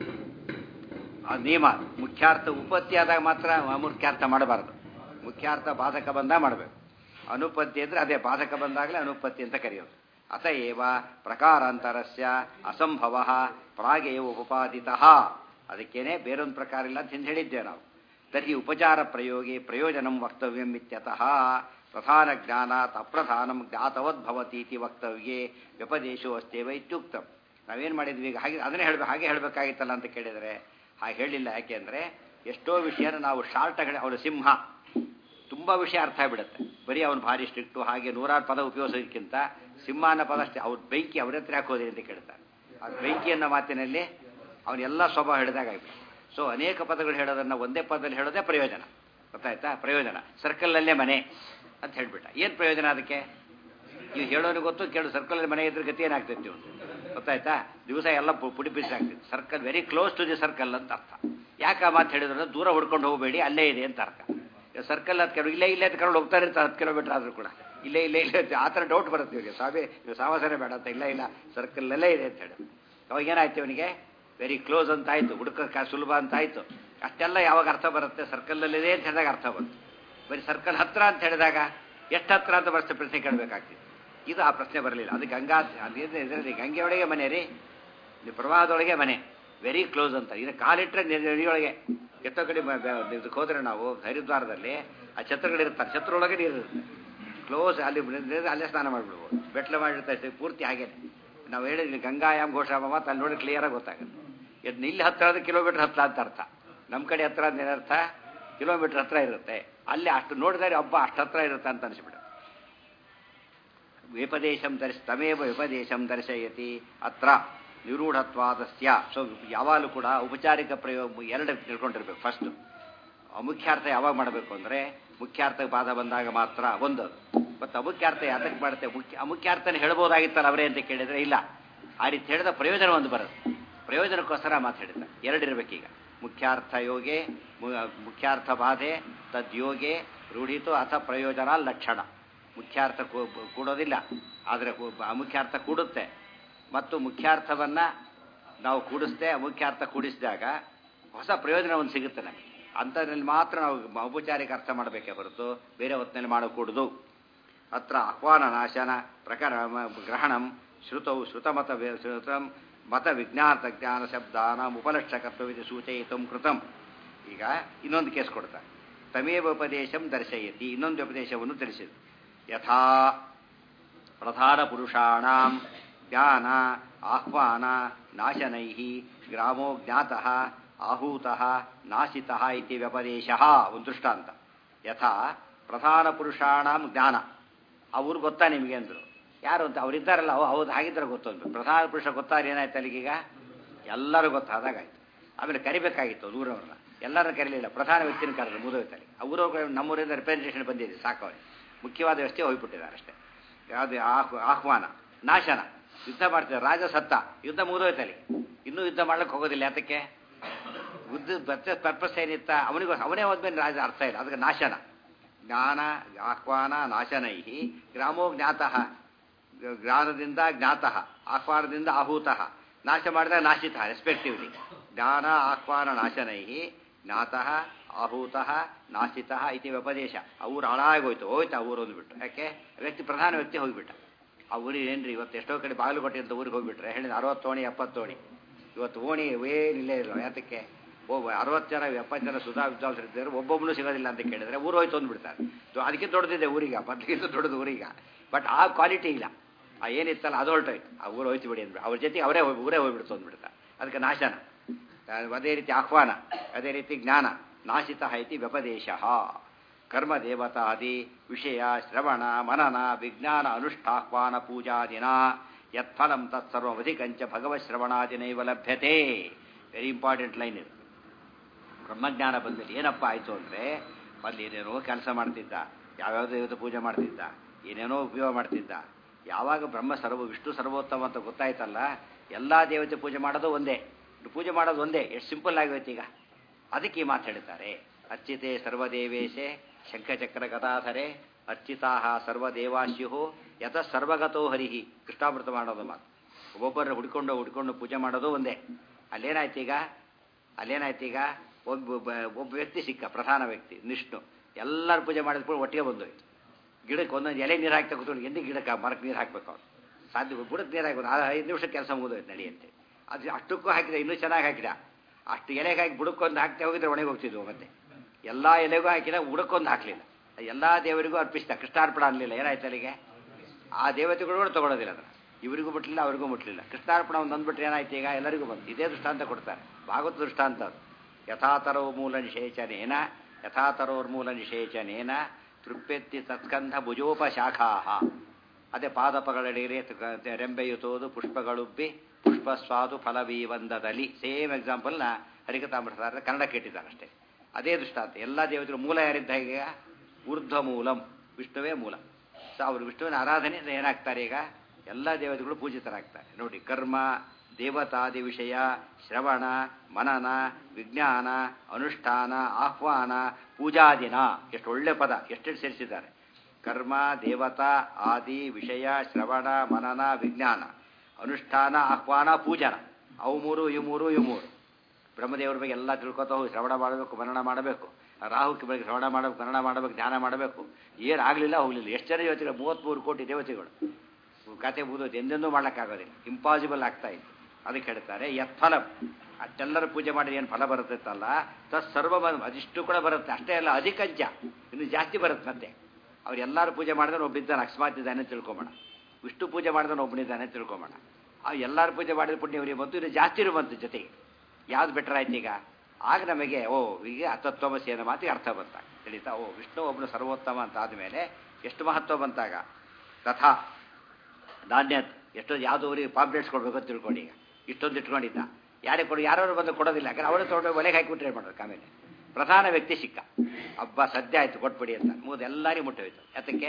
ಆ ನಿಯಮ ಮುಖ್ಯಾರ್ಥ ಉಪತ್ತಿ ಆದಾಗ ಮಾತ್ರ ಅಮುಖ್ಯಾರ್ಥ ಮಾಡಬಾರದು ಮುಖ್ಯಾರ್ಥ ಬಾಧಕ ಬಂದಾಗ ಮಾಡಬೇಕು ಅನುಪತ್ತಿ ಅಂದರೆ ಅದೇ ಬಾಧಕ ಬಂದಾಗಲೇ ಅನುಪತ್ತಿ ಅಂತ ಕರೆಯೋದು ಅತಏವ ಪ್ರಕಾರಾಂತರಸ್ಯ ಅಸಂಭವ ಪ್ರಾಗೇವ ಉಪಾದಿತಃ ಅದಕ್ಕೇನೆ ಬೇರೊಂದು ಪ್ರಕಾರ ಇಲ್ಲ ಅಂತ ಹಿಂದೆ ಹೇಳಿದ್ದೇವೆ ನಾವು ತರ್ಹಿ ಉಪಚಾರ ಪ್ರಯೋಗಿ ಪ್ರಯೋಜನಂ ವಕ್ತವ್ಯಂ ಇತ್ಯತಃ ಪ್ರಧಾನ ಜ್ಞಾನಾತ್ ಅಪ್ರಧಾನಂ ಜ್ಞಾತವದ್ಭವತೀತಿ ವಕ್ತವ್ಯೇ ವ್ಯಪದೇಶೋ ಅಸ್ತೇವ ಇತ್ಯುಕ್ತಂ ನಾವೇನು ಮಾಡಿದ್ವಿ ಈಗ ಹಾಗೆ ಅದನ್ನೇ ಹೇಳ್ಬೇಕು ಹಾಗೆ ಹೇಳಬೇಕಾಗಿತ್ತಲ್ಲ ಅಂತ ಕೇಳಿದರೆ ಹಾಗೆ ಹೇಳಿಲ್ಲ ಯಾಕೆಂದರೆ ಎಷ್ಟೋ ವಿಷಯನ ನಾವು ಶಾರ್ಟಾಗಿ ಅವನು ಸಿಂಹ ತುಂಬ ವಿಷಯ ಅರ್ಥ ಆಗಿಬಿಡುತ್ತೆ ಬರೀ ಅವನು ಭಾರಿ ಸ್ಟ್ರಿಕ್ಟು ಹಾಗೆ ನೂರಾರು ಪದ ಉಪಯೋಗಿಸೋದಕ್ಕಿಂತ ಸಿಂಹ ಅನ್ನೋ ಪದ ಅಷ್ಟೇ ಅವ್ರ ಬೆಂಕಿ ಅವ್ರ ಹತ್ರ ಹಾಕೋದ್ರಿ ಅಂತ ಕೇಳ್ತಾರೆ ಆ ಬೆಂಕಿ ಅನ್ನೋ ಮಾತಿನಲ್ಲಿ ಅವನೆಲ್ಲ ಸ್ವಭಾವ ಹಿಡಿದಾಗ ಆಗ್ಬಿಟ್ಟು ಸೊ ಅನೇಕ ಪದಗಳು ಹೇಳೋದನ್ನು ಒಂದೇ ಪದದಲ್ಲಿ ಹೇಳೋದೇ ಪ್ರಯೋಜನ ಗೊತ್ತಾಯ್ತಾ ಪ್ರಯೋಜನ ಸರ್ಕಲ್ನಲ್ಲೇ ಮನೆ ಅಂತ ಹೇಳ್ಬಿಟ್ಟ ಏನು ಪ್ರಯೋಜನ ಅದಕ್ಕೆ ನೀವು ಹೇಳೋನಿಗೆ ಗೊತ್ತು ಕೇಳು ಸರ್ಕಲಲ್ಲಿ ಮನೆ ಇದ್ರೆ ಗತಿ ಏನಾಗ್ತೈತಿ ನೀವು ಗೊತ್ತಾಯ್ತಾ ದಿವಸ ಎಲ್ಲ ಪು- ಪುಡಿ ಪಿಸಿ ಆಗ್ತೈತೆ circle very close to the circle ಅಂತ ಅರ್ಥ ಯಾಕೆ ಆ ಮಾತು ಹೇಳಿದ್ರೆ ದೂರ ಹುಡ್ಕೊಂಡು ಹೋಗಬೇಡಿ ಅಲ್ಲೇ ಇದೆ ಅಂತ ಅರ್ಥ ಸರ್ಕಲ್ ಹತ್ತು ಕಿಲೋ ಇಲ್ಲೇ ಇಲ್ಲೇ ಅಂತ ಕರ್ಕೊಂಡು ಹೋಗ್ತಾ ಇರ್ತಾರೆ ಹತ್ತು ಕಿಲೋಮೀಟರ್ ಆದರೂ ಕೂಡ ಇಲ್ಲೇ ಇಲ್ಲೇ ಇಲ್ಲೇ ಅಂತ ಆ ಥರ ಡೌಟ್ ಬರುತ್ತೆ ಇವರಿಗೆ ಸ್ವಾಮಿ ನೀವು ಸಾವಾಸನೆ ಬೇಡ ಅಂತ ಇಲ್ಲ ಇಲ್ಲ ಸರ್ಕಲ್ನಲ್ಲೇ ಇದೆ ಅಂತ ಹೇಳಿ ಅವಾಗ ಏನಾಯ್ತು ಇವನಿಗೆ ವೆರಿ ಕ್ಲೋಸ್ ಅಂತ ಆಯಿತು ಹುಡುಕ ಸುಲಭ ಅಂತ ಆಯಿತು ಅಷ್ಟೆಲ್ಲ ಯಾವಾಗ ಅರ್ಥ ಬರುತ್ತೆ ಸರ್ಕಲ್ನಲ್ಲಿದೆ ಅಂತ ಹೇಳಿದಾಗ ಅರ್ಥ ಬಂತು ಬರೀ ಸರ್ಕಲ್ ಹತ್ರ ಅಂತ ಹೇಳಿದಾಗ ಎಷ್ಟು ಹತ್ರ ಅಂತ ಬರುತ್ತೆ ಪ್ರಶ್ನೆ ಕೇಳಬೇಕಾಗ್ತಿತ್ತು ಇದು ಆ ಪ್ರಶ್ನೆ ಬರಲಿಲ್ಲ ಅದು ಗಂಗಾ ಅದೇನು ಇದರಲ್ಲಿ ಗಂಗೆ ಒಳಗೆ ಮನೆ ರೀ ನೀವು ಪ್ರವಾಹದೊಳಗೆ ಮನೆ ವೆರಿ ಕ್ಲೋಸ್ ಅಂತ ಇದು ಕಾಲಿಟ್ಟರೆ ನದಿಯೊಳಗೆ ಎಷ್ಟೋ ಕಡೆ ಬ- ಬ- ಇದಕ್ಕೆ ಹೋದರೆ ನಾವು ಹರಿದ್ವಾರದಲ್ಲಿ ಆ ಛತ್ರಗಳಿರ್ತಾರೆ ಛತ್ರೊಳಗೆ ನೀರು ಇರುತ್ತೆ ಕ್ಲೋಸ್ ಅಲ್ಲಿ ನಿಂತ್ರೆ ಅಲ್ಲೇ ಸ್ನಾನ ಮಾಡಿಬಿಡ್ಬೋದು ಬೆಟ್ಲೆ ಮಾಡಿರ್ತಾರೆ ಪೂರ್ತಿ ಹಾಗೇನೆ ನಾವು ಹೇಳಿದ್ವಿ ಗಂಗಾಯಾಮ್ ಘೋಷಾಮ ಮಾತು ಅಲ್ಲಿ ನೋಡಿ ಕ್ಲಿಯರಾಗಿ ಗೊತ್ತಾಗುತ್ತೆ ಇದು ಇಲ್ಲಿ ಹತ್ರ ಆದ್ರೆ ಕಿಲೋಮೀಟರ್ ಹತ್ರ ಅಂತ ಅರ್ಥ ನಮ್ಮ ಕಡೆ ಹತ್ರ ಅಂದ್ರೆ ಏನರ್ಥ ಕಿಲೋಮೀಟರ್ ಹತ್ರ ಇರುತ್ತೆ ಅಲ್ಲಿ ಅಷ್ಟು ನೋಡಿದರೆ ಹಬ್ಬ ಅಷ್ಟು ಹತ್ರ ಇರುತ್ತೆ ಅಂತ ಅನಿಸ್ಬಿಡುತ್ತೆ ವ್ಯಪದೇಶಂ ದರ್ಶ ತಮೇವ ವ್ಯಪದೇಶಂ ದರ್ಶಯತಿ ಅತ್ರ ನಿರೂಢತ್ವಾದಸ್ಯ ಸೊ ಯಾವಾಗಲೂ ಕೂಡ ಔಪಚಾರಿಕ ಪ್ರಯೋಗ ಎರಡು ತಿಳ್ಕೊಂಡಿರ್ಬೇಕು ಫಸ್ಟ್ ಅಮುಖ್ಯಾರ್ಥ ಯಾವಾಗ ಮಾಡಬೇಕು ಅಂದರೆ ಮುಖ್ಯಾರ್ಥ ಬಾಧ ಬಂದಾಗ ಮಾತ್ರ ಒಂದು ಮತ್ತು ಅಮುಖ್ಯಾರ್ಥ ಯಾತಕ್ಕೆ ಮಾಡುತ್ತೆ ಮುಖ್ಯ ಅಮುಖ್ಯಾರ್ಥನ ಹೇಳ್ಬೋದಾಗಿತ್ತಲ್ಲ ಅವರೇ ಅಂತ ಕೇಳಿದರೆ ಇಲ್ಲ ಆ ರೀತಿ ಹೇಳಿದ ಪ್ರಯೋಜನ ಒಂದು ಬರುತ್ತೆ ಪ್ರಯೋಜನಕ್ಕೋಸ್ಕರ ಮಾತು ಹೇಳಿದ್ದ ಎರಡಿರ್ಬೇಕೀಗ ಮುಖ್ಯಾರ್ಥ ಯೋಗೆ ಮು- ಮುಖ್ಯಾರ್ಥ ಬಾಧೆ ತದ್ಯೋಗೆ ರೂಢಿತು ಅಥ ಪ್ರಯೋಜನ ಲಕ್ಷಣ ಮುಖ್ಯಾರ್ಥ ಕೂ- ಕೂಡೋದಿಲ್ಲ ಆದರೆ ಕೂ- ಅಮುಖ್ಯಾರ್ಥ ಕೂಡುತ್ತೆ ಮತ್ತು ಮುಖ್ಯಾರ್ಥವನ್ನು ನಾವು ಕೂಡಿಸ್ದೆ ಅಮುಖ್ಯಾರ್ಥ ಕೂಡಿಸಿದಾಗ ಹೊಸ ಪ್ರಯೋಜನ ಒಂದು ಸಿಗುತ್ತೆ ನಮಗೆ ಅಂಥದ್ರಲ್ಲಿ ಮಾತ್ರ ನಾವು ಔಪಚಾರಿಕ ಅರ್ಥ ಮಾಡಬೇಕೇ ಹೊರತು ಬೇರೆ ಹೊತ್ತಿನಲ್ಲಿ ಮಾಡಕೂಡದು ಅತ್ರ ಆಹ್ವಾನ ನಾಶನ ಪ್ರಕರಣ ಗ್ರಹಣಂ ಶ್ರುತೌ ಶ್ರುತಮತ ವಿ- ಶ್ರುತಂ ಮತ ವಿಜ್ಞಾನ ಜ್ಞಾನ ಶಬ್ದಾನ ಉಪಲಕ್ಷಕತ್ವವಿದೆ ಸೂಚಯಿತು ಕೃತಂ ಈಗ ಇನ್ನೊಂದು ಕೇಸ್ ಕೊಡ್ತಾರೆ ತಮೇವ ಉಪದೇಶಂ ದರ್ಶಯತಿ ಇನ್ನೊಂದು ಉಪದೇಶವನ್ನು ತಿಳಿಸಿದೆ ಯಥಾ ಪ್ರಧಾನ ಪುರುಷಾಣಾಂ ಜ್ಞಾನ ಆಹ್ವಾನ ನಾಶನೈ ಗ್ರಾಮೋ ಜ್ಞಾತಃ ಆಹೂತಃ ನಾಶಿತಃ ಇತಿ ವ್ಯಪದೇಶ ಒಂದು ದೃಷ್ಟಾಂತ ಯಥಾ ಪ್ರಧಾನ ಪುರುಷಾಣಾಂ ಜ್ಞಾನ ಅವ್ರು ಗೊತ್ತಾ ನಿಮಗೆ ಅಂದರು ಯಾರು ಅಂತ ಅವರಿದ್ದಾರಲ್ಲ ಅವ್ ಹೌದು ಹಾಗಿದ್ರೆ ಗೊತ್ತು ಅಂತ ಪ್ರಧಾನ ಪುರುಷ ಗೊತ್ತಾದ್ರೆ ಏನಾಯ್ತು ಅಲ್ಲಿಗೀಗ ಎಲ್ಲರೂ ಗೊತ್ತಾದಾಗಾಯ್ತು ಆಮೇಲೆ ಕರಿಬೇಕಾಗಿತ್ತು ದೂರವ್ರನ್ನ ಎಲ್ಲರನ್ನ ಕರೀಲಿಲ್ಲ ಪ್ರಧಾನ ವ್ಯಕ್ತಿನ ಕರೆದ್ರು ಮುದೋಯ್ತಲ್ಲಿ ಅವರವ್ರು ನಮ್ಮೂರಿಂದ ರಿಪ್ರೆಸೆಂಟೇಷನ್ ಬಂದಿದೆ ಸಾಕು ಅವ್ರಿಗೆ ಮುಖ್ಯವಾದ ವ್ಯವಸ್ಥೆ ಹೋಗ್ಬಿಟ್ಟಿದ್ದಾರೆ ಅಷ್ಟೇ ಯಾವುದು ಆಹ್ ಆಹ್ವಾನ ನಾಶನ ಯುದ್ಧ ಮಾಡ್ತಿದ್ದಾರೆ ರಾಜ ಸತ್ತ ಯುದ್ಧ ಮುಗಿದೋಯ್ತಲ್ಲಿ ಇನ್ನೂ ಯುದ್ಧ ಮಾಡ್ಲಿಕ್ಕೆ ಹೋಗೋದಿಲ್ಲ ಯಾತಕ್ಕೆ ಯುದ್ಧ ಬಚ್ಚ ಪರ್ಪಸ್ ಏನಿತ್ತ ಅವನಿಗೂ ಅವನೇ ಹೋದ್ಮೇಲೆ ರಾಜ ಅರ್ಥ ಇಲ್ಲ ಅದಕ್ಕೆ ನಾಶನ ಜ್ಞಾನ ಆಹ್ವಾನ ನಾಶನೈ ಗ್ರಾಮೋ ಜ್ಞಾತಃ ಜ್ಞಾನದಿಂದ ಜ್ಞಾತಃ ಆಹ್ವಾನದಿಂದ ಆಹೂತಃ ನಾಶ ಮಾಡಿದಾಗ ನಾಶಿತ ರೆಸ್ಪೆಕ್ಟಿವ್ಲಿ ಜ್ಞಾನ ಆಹ್ವಾನ ನಾಶನೈ ಜ್ಞಾತಃ ಆಹೂತಃ ನಾಸಿತಃ ಇತಿ ವ್ಯಪದೇಶ ಆ ಊರು ಹಾಳಾಗೋಯ್ತು ಹೋಯ್ತು ಆ ಊರು ಅಂದ್ಬಿಟ್ಟು ಯಾಕೆ ವ್ಯಕ್ತಿ ಪ್ರಧಾನ ವ್ಯಕ್ತಿ ಹೋಗಿಬಿಟ್ಟ ಆ ಊರಿಗೆ ಏನ್ರಿ ಇವತ್ತು ಎಷ್ಟೋ ಕಡೆ ಬಾಗಲಕೋಟೆ ಅಂತ ಊರಿಗೆ ಹೋಗ್ಬಿಟ್ರೆ ಹೇಳಿದ ಅರವತ್ತು ಓಣಿ ಎಪ್ಪತ್ತು ಓಣಿ ಇವತ್ತು ಓಣಿ ಏನಿಲ್ಲೇ ಇಲ್ಲ ಯಾತಕ್ಕೆ ಓ ಅರವತ್ತು ಜನ ಎಪ್ಪತ್ತು ಜನ ಸುಧಾ ವಿದ್ವಾಂಸರು ಇದ್ದಾರೆ ಒಬ್ಬೊಬ್ಬನು ಸಿಗೋದಿಲ್ಲ ಅಂತ ಕೇಳಿದ್ರೆ ಊರು ಹೋಯ್ತು ಅಂದ್ಬಿಡ್ತಾರೆ ದೊ- ಅದಕ್ಕೆ ದೊಡ್ಡದಿದೆ ಊರಿಗೆ ಮೊದಲಿಗಿಂತ ದೊಡ್ಡದು ಊರಿಗೆ ಬಟ್ ಆ ಕ್ವಾಲಿಟಿ ಇಲ್ಲ ಆ ಏನಿತ್ತಲ್ಲ ಅದು ಹೊರಟೋಯ್ತು ಆ ಊರು ಹೋಯ್ತು ಬಿಡಿ ಅಂದ್ಬಿಟ್ಟು ಅವ್ರ ಜೊತೆ ಅವರೇ ಹೋಗಿ ಊರೇ ಹೋಗ್ಬಿಡ್ತು ಅಂದ್ಬಿಡ್ತಾರೆ ಅದಕ್ಕೆ ನಾಶನ ಅದೇ ರೀತಿ ಆಹ್ವಾನ ಅದೇ ರೀತಿ ಜ್ಞಾನ ನಾಶಿತ ಇತಿ ವ್ಯಪದೇಶ ಕರ್ಮ ದೇವತಾದಿ ವಿಷಯ ಶ್ರವಣ ಮನನ ವಿಜ್ಞಾನ ಅನುಷ್ಠಾಹ್ವಾನ ಪೂಜಾದಿನ ಯತ್ಫಲಂ ತತ್ಸರ್ವಧಿಕಂಚ ಭಗವಶ್ರವಣಾದಿನೈವ ಲಭ್ಯತೆ ವೆರಿ ಇಂಪಾರ್ಟೆಂಟ್ ಲೈನ್ ಇದು ಬ್ರಹ್ಮಜ್ಞಾನ ಬಂದ್ಮೇಲೆ ಏನಪ್ಪ ಆಯಿತು ಅಂದರೆ ಮೊದಲು ಏನೇನೋ ಕೆಲಸ ಮಾಡ್ತಿದ್ದ ಯಾವ್ಯಾವ ದೇವತೆ ಪೂಜೆ ಮಾಡ್ತಿದ್ದ ಏನೇನೋ ಉಪಯೋಗ ಮಾಡ್ತಿದ್ದ ಯಾವಾಗ ಬ್ರಹ್ಮ ಸರ್ವ ವಿಷ್ಣು ಸರ್ವೋತ್ತಮ ಅಂತ ಗೊತ್ತಾಯ್ತಲ್ಲ ಎಲ್ಲ ದೇವತೆ ಪೂಜೆ ಮಾಡೋದು ಒಂದೇ ಪೂಜೆ ಮಾಡೋದು ಒಂದೇ ಎಷ್ಟು ಸಿಂಪಲ್ ಆಗೋಯ್ತು ಈಗ ಅದಕ್ಕೆ ಈ ಮಾತು ಹೇಳ್ತಾರೆ ಅರ್ಚಿತೆ ಸರ್ವದೇವೇಶೆ ಶಂಖಚಕ್ರ ಗದಾಧರೆ ಅರ್ಚಿತಾ ಸರ್ವದೇವಾಶ್ಯು ಯಥ ಸರ್ವಗತೋ ಹರಿಹಿ ಕೃಷ್ಣಾಮೃತ ಮಾಡೋದು ಮಾತು ಒಬ್ಬೊಬ್ಬರ ಹುಡ್ಕೊಂಡು ಹುಡ್ಕೊಂಡು ಪೂಜೆ ಮಾಡೋದು ಒಂದೇ ಅಲ್ಲೇನಾಯ್ತು ಈಗ ಅಲ್ಲೇನಾಯ್ತು ಈಗ ಒಬ್ಬ ಒಬ್ಬ- ಒಬ್ಬ ವ್ಯಕ್ತಿ ಸಿಕ್ಕ ಪ್ರಧಾನ ವ್ಯಕ್ತಿ ವಿಷ್ಣು ಎಲ್ಲರೂ ಪೂಜೆ ಮಾಡಿದ್ಬಿಟ್ಟು ಒಟ್ಟಿಗೆ ಬಂದೋಯ್ತು ಗಿಡಕ್ಕೆ ಒಂದೊಂದು ಎಲೆ ನೀರು ಹಾಕಿ ತಗೋದು ಎಲ್ಲಿ ಗಿಡಕ್ಕೆ ಮರಕ್ಕೆ ನೀರು ಹಾಕ್ಬೇಕು ಅವ್ನು ಸಾಧ್ಯ ಬುಡಕ್ಕೆ ನೀರು ಹಾಕೋದು ಆ ಐದು ನಿಮಿಷ ಕೆಲಸ ಮುಗಿದೋಯ್ತು ನಡೆಯುತ್ತೆ ಅದು ಅಷ್ಟಕ್ಕೂ ಹಾಕಿದ ಇನ್ನೂ ಚೆನ್ನಾಗಿ ಹಾಕಿದ ಅಷ್ಟು ಎಲೆಗೆ ಹಾಕಿ ಬುಡಕ್ಕೊಂದು ಹಾಕ್ತಾ ಹೋಗಿದ್ರೆ ಒಣಗಿ ಹೋಗ್ತಿದ್ವು ಮತ್ತೆ ಎಲ್ಲ ಎಲೆಗೂ ಹಾಕಿದ ಬುಡಕ್ಕೊಂದು ಹಾಕಲಿಲ್ಲ ಎಲ್ಲ ದೇವರಿಗೂ ಅರ್ಪಿಸಿದ ಕೃಷ್ಣಾರ್ಪಣ ಅನ್ನಲಿಲ್ಲ ಏನಾಯ್ತು ಅಲ್ಲಿಗೆ ಆ ದೇವತೆಗಳು ಕೂಡ ತಗೊಳ್ಳೋದಿಲ್ಲ ಅದನ್ನು ಇವರಿಗೂ ಮುಟ್ಲಿಲ್ಲ ಅವರಿಗೂ ಮುಟ್ಲಿಲ್ಲ ಕೃಷ್ಣಾರ್ಪಣ ಒಂದು ಅಂದ್ಬಿಟ್ರೆ ಏನಾಯ್ತು ಈಗ ಎಲ್ಲರಿಗೂ ಬಂತು ಇದೇ ದೃಷ್ಟಾಂತ ಕೊಡ್ತಾರೆ ಭಾಗವತ ದೃಷ್ಟಾಂತ ಅದು ಯಥಾತರೋ ಮೂಲ ನಿಷೇಚನೇನ ಯಥಾತರೋರ್ಮೂಲ ನಿಷೇಚನೇನ ತೃಪ್ಯೆತ್ತಿ ತತ್ಕಂಧ ಭುಜೋಪಶಾಖಾ ಅದೇ ಪಾದಪಗಳಡಿಗೆ ರೆಂಬೆಯುತೋದು ಪುಷ್ಪಗಳುಬ್ಬಿ ಪುಷ್ಪ ಸ್ವಾದು ಫಲವೀವಂದದಲ್ಲಿ ಸೇಮ್ ಎಕ್ಸಾಂಪಲ್ನ ಹರಿಕತಾಮೃತ ಕನ್ನಡಕ್ಕೆ ಇಟ್ಟಿದ್ದಾರೆ ಅಷ್ಟೇ ಅದೇ ದೃಷ್ಟಾಂತ ಎಲ್ಲ ದೇವತೆಗಳು ಮೂಲ ಯಾರಿದ್ದ ಈಗ ಊರ್ಧ್ವ ಮೂಲಂ ವಿಷ್ಣುವೇ ಮೂಲ ಸೊ ಅವರು ವಿಷ್ಣುವಿನ ಆರಾಧನೆಯಿಂದ ಏನಾಗ್ತಾರೆ ಈಗ ಎಲ್ಲ ದೇವತೆಗಳು ಪೂಜಿತರಾಗ್ತಾರೆ ನೋಡಿ ಕರ್ಮ ದೇವತಾದಿ ವಿಷಯ ಶ್ರವಣ ಮನನ ವಿಜ್ಞಾನ ಅನುಷ್ಠಾನ ಆಹ್ವಾನ ಪೂಜಾದಿನ ಎಷ್ಟು ಒಳ್ಳೆ ಪದ ಎಷ್ಟೆಷ್ಟು ಸೇರಿಸಿದ್ದಾರೆ ಕರ್ಮ ದೇವತಾ ಆದಿ ವಿಷಯ ಶ್ರವಣ ಮನನ ವಿಜ್ಞಾನ ಅನುಷ್ಠಾನ ಆಹ್ವಾನ ಪೂಜನ ಅವು ಮೂರು ಇವು ಮೂರು ಇವು ಮೂರು ಬ್ರಹ್ಮದೇವರ ಬಗ್ಗೆ ಎಲ್ಲ ತಿಳ್ಕೊತಾ ಹೋಗಿ ಶ್ರವಣ ಮಾಡಬೇಕು ಮನನ ಮಾಡಬೇಕು ರಾಹುಕ್ಕೆ ಬಗ್ಗೆ ಶ್ರವಣ ಮಾಡಬೇಕು ಮನನ ಮಾಡಬೇಕು ಧ್ಯಾನ ಮಾಡಬೇಕು ಏನು ಆಗಲಿಲ್ಲ ಹೋಗಲಿಲ್ಲ ಎಷ್ಟು ಜನ ದೇವತೆಗಳು ಮೂವತ್ತ್ಮೂರು ಕೋಟಿ ದೇವತೆಗಳು ಕತೆ ಮುಗಿದೋದು ಎಂದೆಂದೂ ಮಾಡೋಕ್ಕಾಗೋದಿಲ್ಲ ಇಂಪಾಸಿಬಲ್ ಆಗ್ತಾ ಇತ್ತು ಅದಕ್ಕೆ ಹೇಳ್ತಾರೆ ಯತ್ಫಲ ಅಷ್ಟೆಲ್ಲರೂ ಪೂಜೆ ಮಾಡಿ ಏನು ಫಲ ಬರುತ್ತಲ್ಲ ತತ್ ಸರ್ವ ಅದಿಷ್ಟು ಕೂಡ ಬರುತ್ತೆ ಅಷ್ಟೇ ಅಲ್ಲ ಅಧಿಕಂಚ ಇನ್ನು ಜಾಸ್ತಿ ಬರುತ್ತೆ ಮತ್ತೆ ಅವ್ರೆಲ್ಲರೂ ಪೂಜೆ ಮಾಡಿದ್ರೆ ಒಬ್ಬಿದ್ದಾನೆ ಅಕಸ್ಮಾತ್ ಇದ್ದಾನೆ ತಿಳ್ಕೊಂಬೋಣ ವಿಷ್ಣು ಪೂಜೆ ಮಾಡಿದ್ರೆ ಒಬ್ಬನಿದ್ದಾನೆ ತಿಳ್ಕೊಂಬೋಣ ಆ ಎಲ್ಲರೂ ಪೂಜೆ ಮಾಡಿದ ಪುಣ್ಯ ಅವರಿಗೆ ಬಂತು ಇನ್ನು ಜಾಸ್ತಿನೂ ಬಂತು ಜೊತೆಗೆ ಯಾವ್ದು ಬೆಟರ್ ಆಯ್ತು ಈಗ ಆಗ ನಮಗೆ ಓ ಈಗ ಅತತ್ವಮಸಿ ಅನ್ನೋ ಮಾತಿಗೆ ಅರ್ಥ ಬಂತಾಗ ತಿಳಿತಾ ಓ ವಿಷ್ಣು ಒಬ್ಬನು ಸರ್ವೋತ್ತಮ ಅಂತ ಆದಮೇಲೆ ಎಷ್ಟು ಮಹತ್ವ ಬಂತಾಗ ತಥಾ ಧಾನ್ಯ ಎಷ್ಟೋ ಯಾವುದೋ ಊರಿಗೆ ಪಾಂಪ್ಲೆಟ್ಸ್ ಕೊಡಬೇಕು ಅಂತ ತಿಳ್ಕೊಂಡು ಈಗ ಇಷ್ಟೊಂದು ಇಟ್ಕೊಂಡಿದ್ದ ಯಾರಿಗೆ ಕೊಡು ಯಾರು ಬಂದು ಕೊಡೋದಿಲ್ಲ ಯಾಕಂದ್ರೆ ಅವರೇ ತೊಗೊಂಡು ಒಲೆಗೆ ಹಾಕಿಬಿಟ್ರೆ ಏನು ಮಾಡೋದು ಆಮೇಲೆ ಪ್ರಧಾನ ವ್ಯಕ್ತಿ ಸಿಕ್ಕ ಹಬ್ಬ ಸದ್ಯ ಆಯಿತು ಕೊಟ್ಬಿಡಿ ಅಂತ ಮೂದು ಎಲ್ಲರಿಗೂ ಮುಟ್ಟೋಯ್ತು ಯಾತಕ್ಕೆ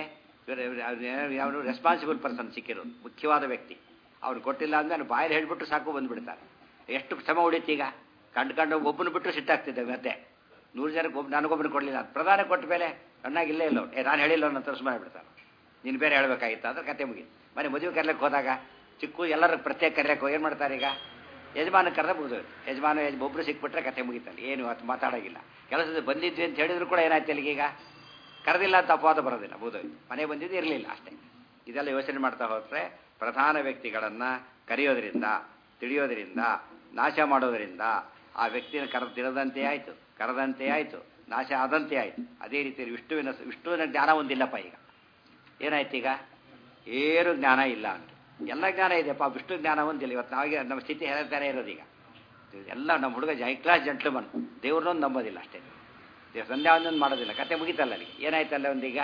ಅವನು ರೆಸ್ಪಾನ್ಸಿಬಲ್ ಪರ್ಸನ್ ಸಿಕ್ಕಿರೋದು ಮುಖ್ಯವಾದ ವ್ಯಕ್ತಿ ಅವ್ನು ಕೊಟ್ಟಿಲ್ಲ ಅಂದ್ರೆ ಅವ್ನು ಬಾಯಲ್ಲಿ ಹೇಳ್ಬಿಟ್ಟು ಸಾಕು ಬಂದ್ಬಿಡ್ತಾರೆ ಎಷ್ಟು ಶ್ರಮ ಉಳಿತು ಈಗ ಕಂಡು ಕಂಡು ಒಬ್ಬನು ಬಿಟ್ಟು ಸಿಟ್ಟಾಗ್ತಿದ್ದೆ ಮತ್ತೆ ನೂರು ಜನಕ್ಕೆ ಒಬ್ಬ ನನಗೊಬ್ಬನು ಕೊಡಲಿಲ್ಲ ಪ್ರಧಾನ ಕೊಟ್ಟ ಮೇಲೆ ಅಣ್ಣಾಗಿ ಇಲ್ಲೇ ಇಲ್ಲ ಅವ್ನು. ಏ ನಾನು ಹೇಳಿಲ್ಲ ಅನ್ನೋ ತರ್ಸ್ ಮಾಡಿಬಿಡ್ತಾನೆ ನೀನು ಬೇರೆ ಹೇಳಬೇಕಾಗಿತ್ತು ಅಂದ್ರೆ ಕತೆ ಮುಗಿ ಮನೆ ಮದುವೆ ಕರ್ಲಕ್ಕೆ ಹೋದಾಗ ಚಿಕ್ಕ ಎಲ್ಲರೂ ಪ್ರತ್ಯೇಕ ಕರ್ಲಕ್ಕೆ ಏನು ಮಾಡ್ತಾರೆ ಈಗ ಯಜಮಾನ ಕರೆದ ಮುಗಿದು ಯಜಮಾನ ಯಜ ಒಬ್ಬರು ಸಿಕ್ಬಿಟ್ರೆ ಕತೆ ಮುಗಿತಲ್ಲ ಏನು ಅದು ಮಾತಾಡೋಗಿಲ್ಲ ಕೆಲಸದ ಬಂದಿದ್ವಿ ಅಂತ ಹೇಳಿದ್ರು ಕೂಡ ಏನಾಯ್ತು ಅಲ್ಲಿಗೆ ಈಗ ಕರೆದಿಲ್ಲ ಅಂತ ಅಪವಾದ ಬರೋದಿಲ್ಲ ಮುಗಿದೋಯ್ತು ಮನೆ ಬಂದಿದ್ದು ಇರಲಿಲ್ಲ ಅಷ್ಟೇ ಇದೆಲ್ಲ ಯೋಚನೆ ಮಾಡ್ತಾ ಹೋದರೆ ಪ್ರಧಾನ ವ್ಯಕ್ತಿಗಳನ್ನು ಕರೆಯೋದ್ರಿಂದ ತಿಳಿಯೋದ್ರಿಂದ ನಾಶ ಮಾಡೋದರಿಂದ ಆ ವ್ಯಕ್ತಿನ ಕರ ತಿಳದಂತೆ ಆಯಿತು ಕರೆದಂತೆ ಆಯಿತು ನಾಶ ಆದಂತೆ ಆಯಿತು ಅದೇ ರೀತಿ ವಿಷ್ಣುವಿನ ವಿಷ್ಣುವಿನ ಜ್ಞಾನ ಒಂದಿಲ್ಲಪ್ಪ ಈಗ ಏನಾಯ್ತು ಈಗ ಏನು ಜ್ಞಾನ ಇಲ್ಲ ಅಂತ ಎಲ್ಲ ಜ್ಞಾನ ಇದೆಯಪ್ಪ ವಿಷ್ಣು ಜ್ಞಾನ ಒಂದಿಲ್ಲ ಇವತ್ತು ನಾವಿಗೆ ನಮ್ಮ ಸ್ಥಿತಿ ಹೇಳ್ತಾನೆ ಇರೋದೀಗ ಎಲ್ಲ ನಮ್ಮ ಹುಡುಗ ಹೈ ಕ್ಲಾಸ್ ಜಂಟ್ಲ್ಮನ್ ದೇವ್ರನ್ನೊಂದು ನಂಬೋದಿಲ್ಲ ಅಷ್ಟೇ ದೇವ್ರ ಸಂಧ್ಯಾ ಒಂದೊಂದು ಮಾಡೋದಿಲ್ಲ ಕತೆ ಮುಗಿತಲ್ಲ ಅಲ್ಲಿ ಏನಾಯ್ತಲ್ಲ ಒಂದೀಗ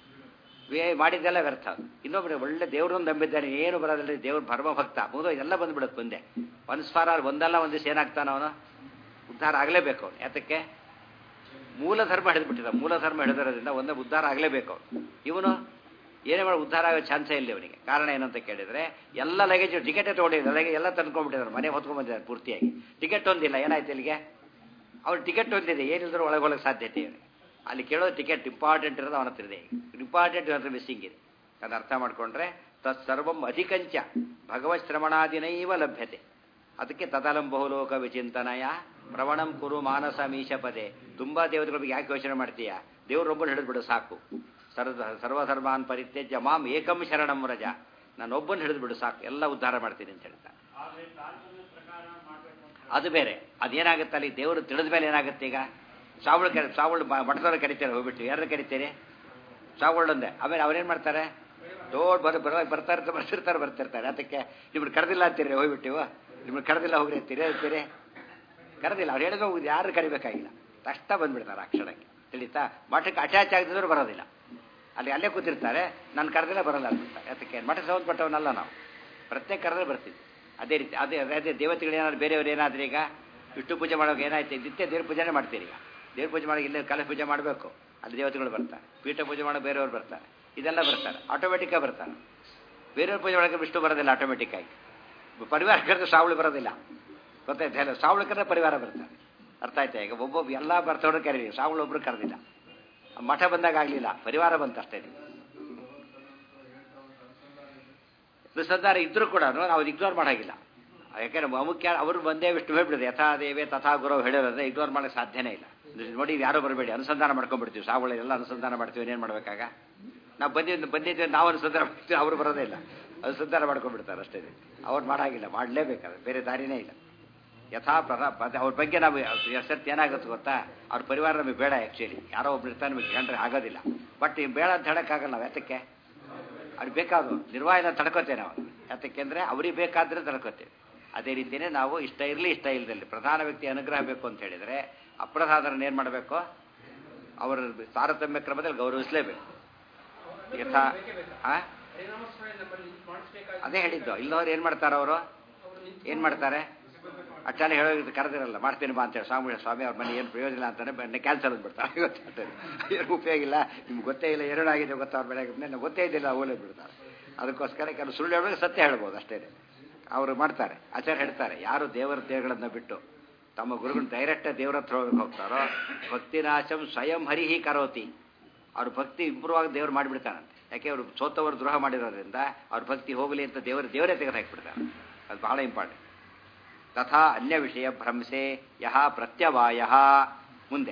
ವೇ ಮಾಡಿದ್ದೆಲ್ಲ ವ್ಯರ್ಥ ಅದು ಇನ್ನೊಬ್ಬರು ಒಳ್ಳೆ ದೇವ್ರನ್ನೊಂದು ನಂಬಿದ್ದಾನೆ ಏನು ಬರೋದಿಲ್ಲ ದೇವ್ರ ಭರ್ಮ ಭಕ್ತ ಮುಗಿದೋ ಎಲ್ಲ ಬಂದ್ಬಿಡುತ್ತೆ ಮುಂದೆ ಒಂದು ಸ್ವಾರ ಒಂದಲ್ಲ ಒಂದು ದಿವಸ ಏನಾಗ್ತಾನ ಅವನು ಉದ್ಧಾರ ಆಗಲೇಬೇಕು ಅವನು ಯಾತಕ್ಕೆ ಮೂಲ ಧರ್ಮ ಹಿಡಿದ್ಬಿಟ್ಟಿದ್ದ ಮೂಲ ಧರ್ಮ ಹಿಡಿದಿರೋದ್ರಿಂದ ಒಂದೇ ಉದ್ಧಾರ ಆಗಲೇಬೇಕು ಅವನು ಇವನು ಏನೇ ಮಾಡಿ ಉದ್ಧಾರ ಆಗೋ ಚಾನ್ಸೇ ಇಲ್ಲ ಅವನಿಗೆ ಕಾರಣ ಏನಂತ ಕೇಳಿದರೆ ಎಲ್ಲ ಲಗೇಜ್ ಟಿಕೆಟೇ ತೊಗೊಂಡಿದ್ದಾರೆ ಲಗೇಜ್ ಎಲ್ಲ ತಂದ್ಕೊಂಡ್ಬಿಟ್ಟಿದ್ದಾರೆ ಮನೆ ಹೊತ್ಕೊಂಡ್ಬಂದಿದ್ದಾರೆ ಪೂರ್ತಿಯಾಗಿ ಟಿಕೆಟ್ ಒಂದಿಲ್ಲ ಏನಾಯ್ತು ಇಲ್ಲಿಗೆ ಅವ್ರು ಟಿಕೆಟ್ ಒಂದಿದೆ ಏನಿದ್ರು ಒಳಗೆ ಹೋಗಕ್ಕೆ ಸಾಧ್ಯತೆ ಇದೆ ಅಲ್ಲಿ ಕೇಳೋ ಟಿಕೆಟ್ ಇಂಪಾರ್ಟೆಂಟ್ ಇರೋದು ಅವನ ಹತ್ರ ಇದೆ ಇಂಪಾರ್ಟೆಂಟ್ ಹತ್ರ ಮಿಸ್ಸಿಂಗ್ ಇದೆ ಅದು ಅರ್ಥ ಮಾಡಿಕೊಂಡ್ರೆ ತತ್ಸರ್ವಂ ಅಧಿಕಂಚ ಭಗವತ್ ಶ್ರವಣಾದಿನೈವ ಲಭ್ಯತೆ ಅದಕ್ಕೆ ತದಲಂ ಬಹುಲೋಕ ವಿಚಿಂತನಯ ಪ್ರವಣಂ ಕುರು ಮಾನಸ ಮೀಶಪದೆ ತುಂಬಾ ದೇವತೆಗಳ ಬಗ್ಗೆ ಯಾಕೆ ಯೋಚನೆ ಮಾಡ್ತೀಯ ದೇವರೊಬ್ಬರು ಹಿಡಿದ್ಬಿಡು ಸಾಕು ಸರ್ವ ಸರ್ವಧರ್ಮಾನ್ ಪರಿತ್ಯಜ್ಯ ಮಾಂ ಏಕಂ ಶರಣಂ ರಜ ನಾನೊಬ್ಬನ ಹಿಡಿದ್ಬಿಡು ಸಾಕು ಎಲ್ಲ ಉದ್ಧಾರ ಮಾಡ್ತೀನಿ ಅಂತ ಹೇಳ್ತಾರೆ ಅದು ಬೇರೆ ಅದೇನಾಗುತ್ತೆ ಅಲ್ಲಿ ದೇವರು ತಿಳಿದ ಮೇಲೆ ಏನಾಗುತ್ತೆ ಈಗ ಸಾವಳು ಕರಿ ಸಾವಳು ಮಠದವ್ರು ಕರಿತಾರೆ ಹೋಗ್ಬಿಟ್ಟು ಯಾರು ಕರಿತೀರಿ ಸಾವಳೊಂದೇ ಆಮೇಲೆ ಅವ್ರೇನು ಮಾಡ್ತಾರೆ ದೊಡ್ಡ ಬರ ಬರ ಬರ್ತಾ ಇರ್ತಾರೆ ಬರ್ತಿರ್ತಾರೆ ಬರ್ತಿರ್ತಾರೆ ಅದಕ್ಕೆ ನಿಮ್ಮನ್ನು ಕರೆದಿಲ್ಲ ಅಂತೀರಿ ಹೋಗ್ಬಿಟ್ಟು ನಿಮ್ಮನ್ನು ಕರೆದಿಲ್ಲ ಹೋಗ್ರಿ ಅಂತೀರಿ ಅಂತೀರಿ ಕರೆದಿಲ್ಲ ಅವ್ರು ಹೇಳಿದ್ರೆ ಹೋಗುದು ಯಾರು ಕರಿಬೇಕಾಗಿಲ್ಲ ತಕ್ಷಣ ಬಂದ್ಬಿಡ್ತಾರೆ ಆ ಕ್ಷಣಕ್ಕೆ ತಿಳಿತಾ ಮಠಕ್ಕೆ ಅಟ್ಯಾಚ್ ಆಗಿದ್ರು ಬರೋದಿಲ್ಲ ಅಲ್ಲಿ ಅಲ್ಲೇ ಕೂತಿರ್ತಾರೆ ನಾನು ಕರೆದಿಲ್ಲ ಬರಲ್ಲ ಅಂತಾರೆ ಅದಕ್ಕೆ ಮಠಕ್ಕೆ ಸಂಬಂಧಪಟ್ಟವನಲ್ಲ ನಾವು ಪ್ರತ್ಯೇಕ ಕರೆದ್ರೆ ಬರ್ತೀವಿ ಅದೇ ರೀತಿ ಅದೇ ಅದೇ ದೇವತೆಗಳು ಏನಾದ್ರು ಬೇರೆಯವ್ರು ಏನಾದ್ರು ಈಗ ವಿಷ್ಣು ಪೂಜೆ ಮಾಡೋಕೆ ಏನಾಯ್ತು ನಿತ್ಯ ದೇವ್ರ ಪೂಜೆನೇ ಮಾಡ್ತೀರಿ ಈಗ ದೇವ್ರ ಪೂಜೆ ಮಾಡಿ ಇಲ್ಲೇ ಕಲಶ ಪೂಜೆ ಮಾಡಬೇಕು ಅಲ್ಲಿ ದೇವತೆಗಳು ಬರ್ತಾರೆ ಪೀಠ ಪೂಜೆ ಮಾಡೋ ಬೇರೆಯವ್ರು ಬರ್ತಾರೆ ಇದೆಲ್ಲ ಬರ್ತಾರೆ ಆಟೋಮೆಟಿಕ್ಕಾಗಿ ಬರ್ತಾರೆ ಬೇರೆಯವ್ರ ಪೂಜೆ ಮಾಡೋಕೆ ವಿಷ್ಣು ಬರೋದಿಲ್ಲ ಆಟೋಮೆಟಿಕ್ಕಾಗಿ ಪರಿವಾರ ಕರೆದ್ರೆ ಸಾವಳಿ ಬರೋದಿಲ್ಲ ಗೊತ್ತಾಯ್ತು ಹೇಳ ಸಾವಳಿ ಕರೆದ್ರೆ ಪರಿವಾರ ಬರ್ತಾರೆ ಅರ್ಥ ಆಯ್ತಾ ಈಗ ಒಬ್ಬೊಬ್ಬ ಎಲ್ಲ ಬರ್ತವ್ರು ಕರೀರಿ ಸಾವಳು ಒಬ್ರು ಕರೆದಿಲ್ಲ ಮಠ ಬಂದಾಗ ಆಗಲಿಲ್ಲ ಪರಿವಾರ ಬಂತು ಅಷ್ಟೇ ಸಂಧಾನ ಇದ್ರೂ ಕೂಡ ನಾವು ಇಗ್ನೋರ್ ಮಾಡೋಂಗಿಲ್ಲ ಯಾಕೆಂದ್ರೆ ಮುಖ್ಯ ಅವರು ಬಂದೇ ವಿಷ್ಣು ಹೇಳ್ಬಿಡಿದೆ ಯಥಾ ದೇವೇ ತಥಾ ಗುರು ಹೇಳಿರೋದ್ರೆ ಇಗ್ನೋರ್ ಮಾಡೋಕ್ಕೆ ಸಾಧ್ಯನೇ ಇಲ್ಲ ನೋಡಿ ಯಾರು ಬರಬೇಡಿ ಅನುಸಂಧಾನ ಮಾಡ್ಕೊಂಡ್ಬಿಡ್ತೀವಿ ಸಾವಳೆಲ್ಲ ಅನುಸಂಧಾನ ಮಾಡ್ತೀವಿ ಏನೇನು ಮಾಡ್ಬೇಕಾಗ ನಾವು ಬಂದಿದ್ದು ಬಂದಿದ್ದೇವೆ ನಾವು ಅನುಸಂಧಾನ ಮಾಡ್ತೀವಿ ಅವರು ಬರೋದೇ ಇಲ್ಲ ಅನುಸಂಧಾನ ಮಾಡ್ಕೊಂಡ್ಬಿಡ್ತಾರೆ ಅಷ್ಟೇ ಅವ್ರು ಮಾಡಾಗಿಲ್ಲ ಮಾಡಲೇಬೇಕಾದ್ರೆ ಬೇರೆ ದಾರಿನೇ ಇಲ್ಲ ಯಥಾ ಪ್ರ ಅವ್ರ ಬಗ್ಗೆ ನಾವು ಎಷ್ಟೊತ್ತು ಏನಾಗುತ್ತೆ ಗೊತ್ತಾ ಅವ್ರ ಪರಿವಾರ ನಮಗೆ ಬೇಡ ಆ್ಯಕ್ಚುಲಿ ಯಾರೋ ಒಬ್ರು ಇರ್ತಾರೆ ನಮಗೆ ಕಂಡ್ರೆ ಆಗೋದಿಲ್ಲ ಬಟ್ ಈ ಬೇಡ ಅಂತ ಹೇಳೋಕ್ಕಾಗಲ್ಲ ನಾವು ಯಾತಕ್ಕೆ ಅವ್ರಿಗೆ ಬೇಕಾದ್ರು ನಿರ್ವಾಹನ ತಡ್ಕೋತೇವೆ ನಾವು ಯಾತಕ್ಕೆ ಅಂದರೆ ಅವ್ರಿಗೆ ಬೇಕಾದ್ರೆ ತಡ್ಕೋತೇವೆ ಅದೇ ರೀತಿಯೇ ನಾವು ಇಷ್ಟ ಇರಲಿ ಇಷ್ಟ ಇಲ್ಲದಲ್ಲಿ ಪ್ರಧಾನ ವ್ಯಕ್ತಿ ಅನುಗ್ರಹ ಬೇಕು ಅಂತ ಹೇಳಿದರೆ ಅಪ್ರಧಾನರನ್ನು ಏನು ಮಾಡಬೇಕು ಅವರ ತಾರತಮ್ಯ ಕ್ರಮದಲ್ಲಿ ಗೌರವಿಸಲೇಬೇಕು ಯಥಾ ಆ? ಅದೇ ಹೇಳಿದ್ದು ಇಲ್ಲದವ್ರು ಏನು ಮಾಡ್ತಾರೆ ಅವರು ಏನು ಮಾಡ್ತಾರೆ ಅಚ್ಚಾಲೆ ಹೇಳೋದು ಕರೆದಿರಲ್ಲ ಮಾಡ್ತೀನಿ ಬಾ ಅಂತೇಳಿ ಸ್ವಾಮಿ ಸ್ವಾಮಿ ಅವ್ರ ಮನೆ ಏನು ಪ್ರಯೋಜನ ಅಂತಾನೆ ಬನ್ನಿ ಕ್ಯಾನ್ಸಲ್ ಅಂದ್ಬಿಡ್ತಾರೆ ಗೊತ್ತಾಗ್ತದೆ ಏನು ಉಪಯೋಗ ಇಲ್ಲ ನಿಮ್ಗೆ ಗೊತ್ತೇ ಇಲ್ಲ ಎರಡಾಗಿದೆ ಗೊತ್ತಾ ಅವ್ರ ಬೆಳಗ್ಗೆ ನನಗೆ ಗೊತ್ತೇ ಇದ್ದಿಲ್ಲ ಓಲೆ ಬಿಡ್ತಾರೆ ಅದಕ್ಕೋಸ್ಕರ ಕೆಲವು ಸುಳ್ಳು ಹೇಳೋದು ಸತ್ಯ ಹೇಳ್ಬೋದು ಅಷ್ಟೇ ಅವರು ಮಾಡ್ತಾರೆ ಆಚಾರ್ಯ ಹೇಳ್ತಾರೆ ಯಾರು ದೇವರ ದೇವಗಳನ್ನು ಬಿಟ್ಟು ತಮ್ಮ ಗುರುಗಳು ಡೈರೆಕ್ಟ್ ದೇವರ ಹತ್ರ ಹೋಗ್ತಾರೋ ಭಕ್ತಿನಾಶಂ ಸ್ವಯಂ ಹರಿಹಿ ಕರೋತಿ ಅವ್ರ ಭಕ್ತಿ ಇಂಪ್ರೂವ್ ಆಗಿ ದೇವ್ರು ಮಾಡಿಬಿಡ್ತಾರಂತೆ ಯಾಕೆ ಅವರು ಸೋತವರು ದ್ರೋಹ ಮಾಡಿರೋದ್ರಿಂದ ಅವ್ರ ಭಕ್ತಿ ಹೋಗಲಿ ಅಂತ ದೇವರು ದೇವರೇ ತೆಗೆದು ಹಾಕಿಬಿಡ್ತಾರೆ ಅದು ಬಹಳ ಇಂಪಾರ್ಟೆಂಟ್ ತಥಾ ಅನ್ಯ ವಿಷಯ ಭ್ರಂಸೆ ಯಹ ಪ್ರತ್ಯವಾಯ ಮುಂದೆ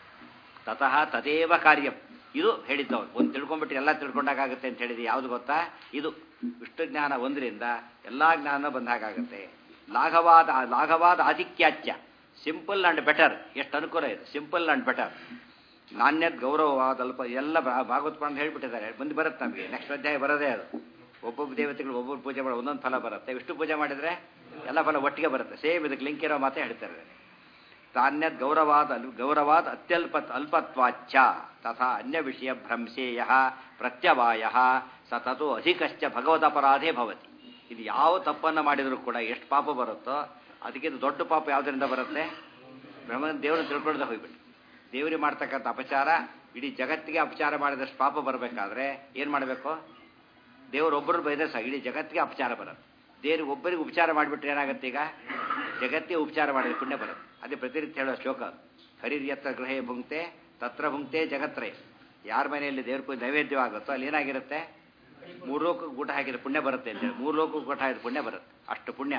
ತತಃ ತದೇವ ಕಾರ್ಯಂ ಇದು ಹೇಳಿದ್ದವ್ರು ಒಂದು ತಿಳ್ಕೊಂಡ್ಬಿಟ್ಟು ಎಲ್ಲ ತಿಳ್ಕೊಂಡಾಗುತ್ತೆ ಅಂತ ಹೇಳಿದ್ರೆ ಯಾವುದು ಗೊತ್ತಾ ಇದು ವಿಷ್ಣು ಜ್ಞಾನ ಒಂದರಿಂದ ಎಲ್ಲ ಜ್ಞಾನ ಬಂದಾಗುತ್ತೆ ಲಾಘವಾದ ಲಾಘವಾದ ಆಧಿಕ್ಯಾಚ್ಯ ಸಿಂಪಲ್ ಅಂಡ್ ಬೆಟರ್ ಎಷ್ಟು ಅನುಕೂಲ ಇದೆ ಸಿಂಪಲ್ ಅಂಡ್ ಬೆಟರ್ ನಾಣ್ಯದ ಗೌರವವಾದ ಅಲ್ಪ ಎಲ್ಲ ಭಾಗವತ್ಕೊಂಡು ಹೇಳ್ಬಿಟ್ಟಿದ್ದಾರೆ ಮುಂದೆ ಬರುತ್ತೆ ನಮಗೆ ನೆಕ್ಸ್ಟ್ ಅಧ್ಯಾಯ ಬರೋದೇ ಅದು ಒಬ್ಬೊಬ್ಬ ದೇವತೆಗಳು ಒಬ್ಬೊಬ್ಬರು ಪೂಜೆ ಮಾಡೋ ಒಂದೊಂದು ಫಲ ಬರುತ್ತೆ ವಿಷ್ಣು ಪೂಜೆ ಮಾಡಿದರೆ ಎಲ್ಲ ಫಲ ಒಟ್ಟಿಗೆ ಬರುತ್ತೆ ಸೇಮ್ ಇದಕ್ಕೆ ಲಿಂಕ್ ಇರೋ ಮಾತೇ ಹೇಳ್ತಾರೆ ತಾನ್ಯದ್ ಗೌರವಾದ ಗೌರವಾದ ಅತ್ಯಲ್ಪ ಅಲ್ಪತ್ವಾಚ್ಚ ತಥಾ ಅನ್ಯ ವಿಷಯ ಭ್ರಂಶೇಯ ಪ್ರತ್ಯವಾಯ ಸ ತಥೋ ಅಧಿಕಶ್ಚ ಭಗವದಪರಾಧೇ ಭವತಿ ಇದು ಯಾವ ತಪ್ಪನ್ನು ಮಾಡಿದರೂ ಕೂಡ ಎಷ್ಟು ಪಾಪ ಬರುತ್ತೋ ಅದಕ್ಕಿಂತ ದೊಡ್ಡ ಪಾಪ ಯಾವುದರಿಂದ ಬರುತ್ತೆ ಬ್ರಹ್ಮನ ದೇವರನ್ನು ತಿಳ್ಕೊಳ್ಳದೆ ಹೋಗ್ಬಿಟ್ಟು ದೇವರಿಗೆ ಮಾಡ್ತಕ್ಕಂಥ ಅಪಚಾರ ಇಡೀ ಜಗತ್ತಿಗೆ ಅಪಚಾರ ಮಾಡಿದಷ್ಟು ಪಾಪ ಬರಬೇಕಾದ್ರೆ ಏನು ಮಾಡಬೇಕು ದೇವರೊಬ್ಬರು ಬೈದ್ರೆ ಸಹ ಇಡೀ ಜಗತ್ತಿಗೆ ಅಪಚಾರ ಬರುತ್ತೆ ದೇವ್ರಿಗೆ ಒಬ್ಬರಿಗೆ ಉಪಚಾರ ಮಾಡಿಬಿಟ್ರೆ ಏನಾಗುತ್ತೆ ಈಗ ಜಗತ್ತಿಗೆ ಉಪಚಾರ ಮಾಡಿದ್ರೆ ಪುಣ್ಯ ಬರುತ್ತೆ ಅದೇ ಪ್ರತಿನಿತ್ಯ ಹೇಳೋ ಶ್ಲೋಕ ಹರಿರ್ಯತ್ರ ಗೃಹೇ ಭುಂಕ್ತೆ ತತ್ರ ಭುಂಕ್ತೆ ಜಗತ್ರೇ ಯಾರ ಮನೆಯಲ್ಲಿ ದೇವ್ರ ಪೂಜೆ ನೈವೇದ್ಯವಾಗುತ್ತೋ ಅಲ್ಲಿ ಏನಾಗಿರುತ್ತೆ ಮೂರು ಲೋಕಕ್ಕೆ ಊಟ ಹಾಕಿದ್ರೆ ಪುಣ್ಯ ಬರುತ್ತೆ ಅಂತೇಳಿ ಮೂರು ಲೋಕಕ್ಕೆ ಊಟ ಹಾಕಿದ್ರೆ ಪುಣ್ಯ ಬರುತ್ತೆ ಅಷ್ಟು ಪುಣ್ಯ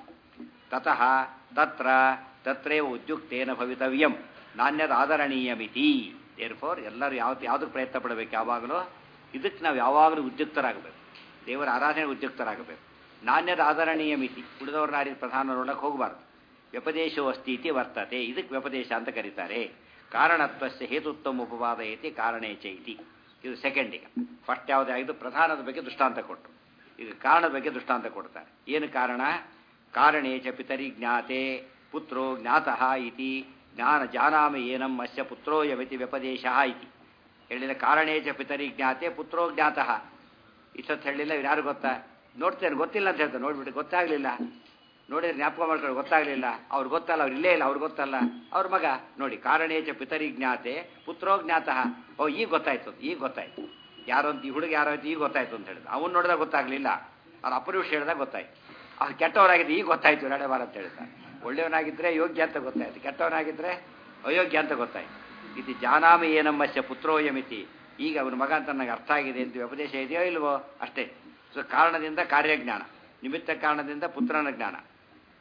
ತತಃ ತತ್ರ ತತ್ರೇ ಉದ್ಯುಕ್ತೇನ ಭವಿತವ್ಯಂ ನಾಣ್ಯದ ಆದರಣೀಯ ಮಿತಿ ದೇರ್ ಫೋರ್ ಎಲ್ಲರೂ ಯಾವ್ದು ಯಾವುದಕ್ಕೆ ಪ್ರಯತ್ನ ಪಡಬೇಕು ಯಾವಾಗಲೂ ಇದಕ್ಕೆ ನಾವು ಯಾವಾಗಲೂ ಉದ್ಯುಕ್ತರಾಗಬೇಕು ದೇವರ ಆರಾಧನೆ ಉದ್ಯುಕ್ತರಾಗಬೇಕು ನಾಣ್ಯದ ಆದರಣೀಯ ಮಿತಿ ಉಳಿದವ್ರನ್ನ ಆಡಿ ಪ್ರಧಾನ ನೋಡಕ್ಕೆ ಹೋಗಬಾರ್ದು ವ್ಯಪದೇಶೋ ಅಸ್ತಿ ಇತಿ ವರ್ತತೆ ಇದಕ್ಕೆ ವ್ಯಪದೇಶ ಅಂತ ಕರೀತಾರೆ ಕಾರಣತ್ವಸ್ಯ ಹೇತುತ್ತಮ ಉಪವಾದ ಐತಿ ಕಾರಣೇಚ ಇತಿ ಇದು ಸೆಕೆಂಡ್ ಈಗ ಫಸ್ಟ್ ಯಾವುದಾಗಿದ್ದು ಪ್ರಧಾನದ ಬಗ್ಗೆ ದೃಷ್ಟಾಂತ ಕೊಟ್ಟರು ಈಗ ಕಾರಣದ ಬಗ್ಗೆ ದೃಷ್ಟಾಂತ ಕೊಡ್ತಾರೆ ಏನು ಕಾರಣ ಕಾರಣೇಚ ಪಿತರಿ ಜ್ಞಾತೆ ಪುತ್ರೋ ಜ್ಞಾತಃ ಇತಿ ಜ್ಞಾನ ಜಾನಾಮಿ ಏನಂ ಅಸ್ಯ ಪುತ್ರೋಯಮಿತಿ ವ್ಯಪದೇಶ ಇತಿ ಹೇಳಿಲ್ಲ ಕಾರಣೇಚ ಪಿತರಿ ಜ್ಞಾತೆ ಪುತ್ರೋ ಜ್ಞಾತಃ ಇಷ್ಟೊತ್ತು ಹೇಳಿಲ್ಲ ಇವ್ರು ಯಾರು ಗೊತ್ತಾ ನೋಡ್ತೇನೆ ಗೊತ್ತಿಲ್ಲ ಅಂತ ಹೇಳ್ತಾರೆ ನೋಡ್ಬಿಟ್ಟು ಗೊತ್ತಾಗಲಿಲ್ಲ ನೋಡಿದ್ರೆ ಜ್ಞಾಪಕ ಮಾಡ್ಕೊಂಡು ಗೊತ್ತಾಗಲಿಲ್ಲ ಅವ್ರು ಗೊತ್ತಲ್ಲ ಅವ್ರು ಇಲ್ಲೇ ಇಲ್ಲ ಅವ್ರು ಗೊತ್ತಲ್ಲ ಅವ್ರ ಮಗ ನೋಡಿ ಕಾರಣೇಚ ಪಿತರಿ ಜ್ಞಾತೆ ಪುತ್ರೋ ಜ್ಞಾತಃ ಓ ಈಗ ಗೊತ್ತಾಯ್ತು ಈಗ ಗೊತ್ತಾಯ್ತು ಯಾರೋ ಅಂತ ಈ ಹುಡುಗ ಯಾರೋ ಅಂತ ಈಗ ಗೊತ್ತಾಯ್ತು ಅಂತ ಹೇಳಿದ ಅವನು ನೋಡಿದಾಗ ಗೊತ್ತಾಗಲಿಲ್ಲ ಅವ್ರ ಅಪ್ಪನ ವಿಷಯ ಹೇಳಿದಾಗ ಗೊತ್ತಾಯ್ತು ಅವ್ರು ಕೆಟ್ಟವರಾಗಿದ್ದು ಈಗ ಗೊತ್ತಾಯ್ತು ನಡೆ ಬಾರ ಅಂತ ಹೇಳ್ತಾರೆ ಒಳ್ಳೆಯವನಾಗಿದ್ದರೆ ಯೋಗ್ಯ ಅಂತ ಗೊತ್ತಾಯ್ತು ಕೆಟ್ಟವನಾಗಿದ್ದರೆ ಅಯೋಗ್ಯ ಅಂತ ಗೊತ್ತಾಯ್ತು ಇದು ಜಾನಾಮಿ ಏನಮ್ಮಸ್ಯ ಪುತ್ರೋಯಮಿತಿ ಈಗ ಅವನ ಮಗ ಅಂತ ನನಗೆ ಅರ್ಥ ಆಗಿದೆ ಅಂತ ಉಪದೇಶ ಇದೆಯೋ ಇಲ್ವೋ ಅಷ್ಟೇ ಸೊ ಕಾರಣದಿಂದ ಕಾರ್ಯಜ್ಞಾನ ನಿಮಿತ್ತ ಕಾರಣದಿಂದ ಪುತ್ರನ ಜ್ಞಾನ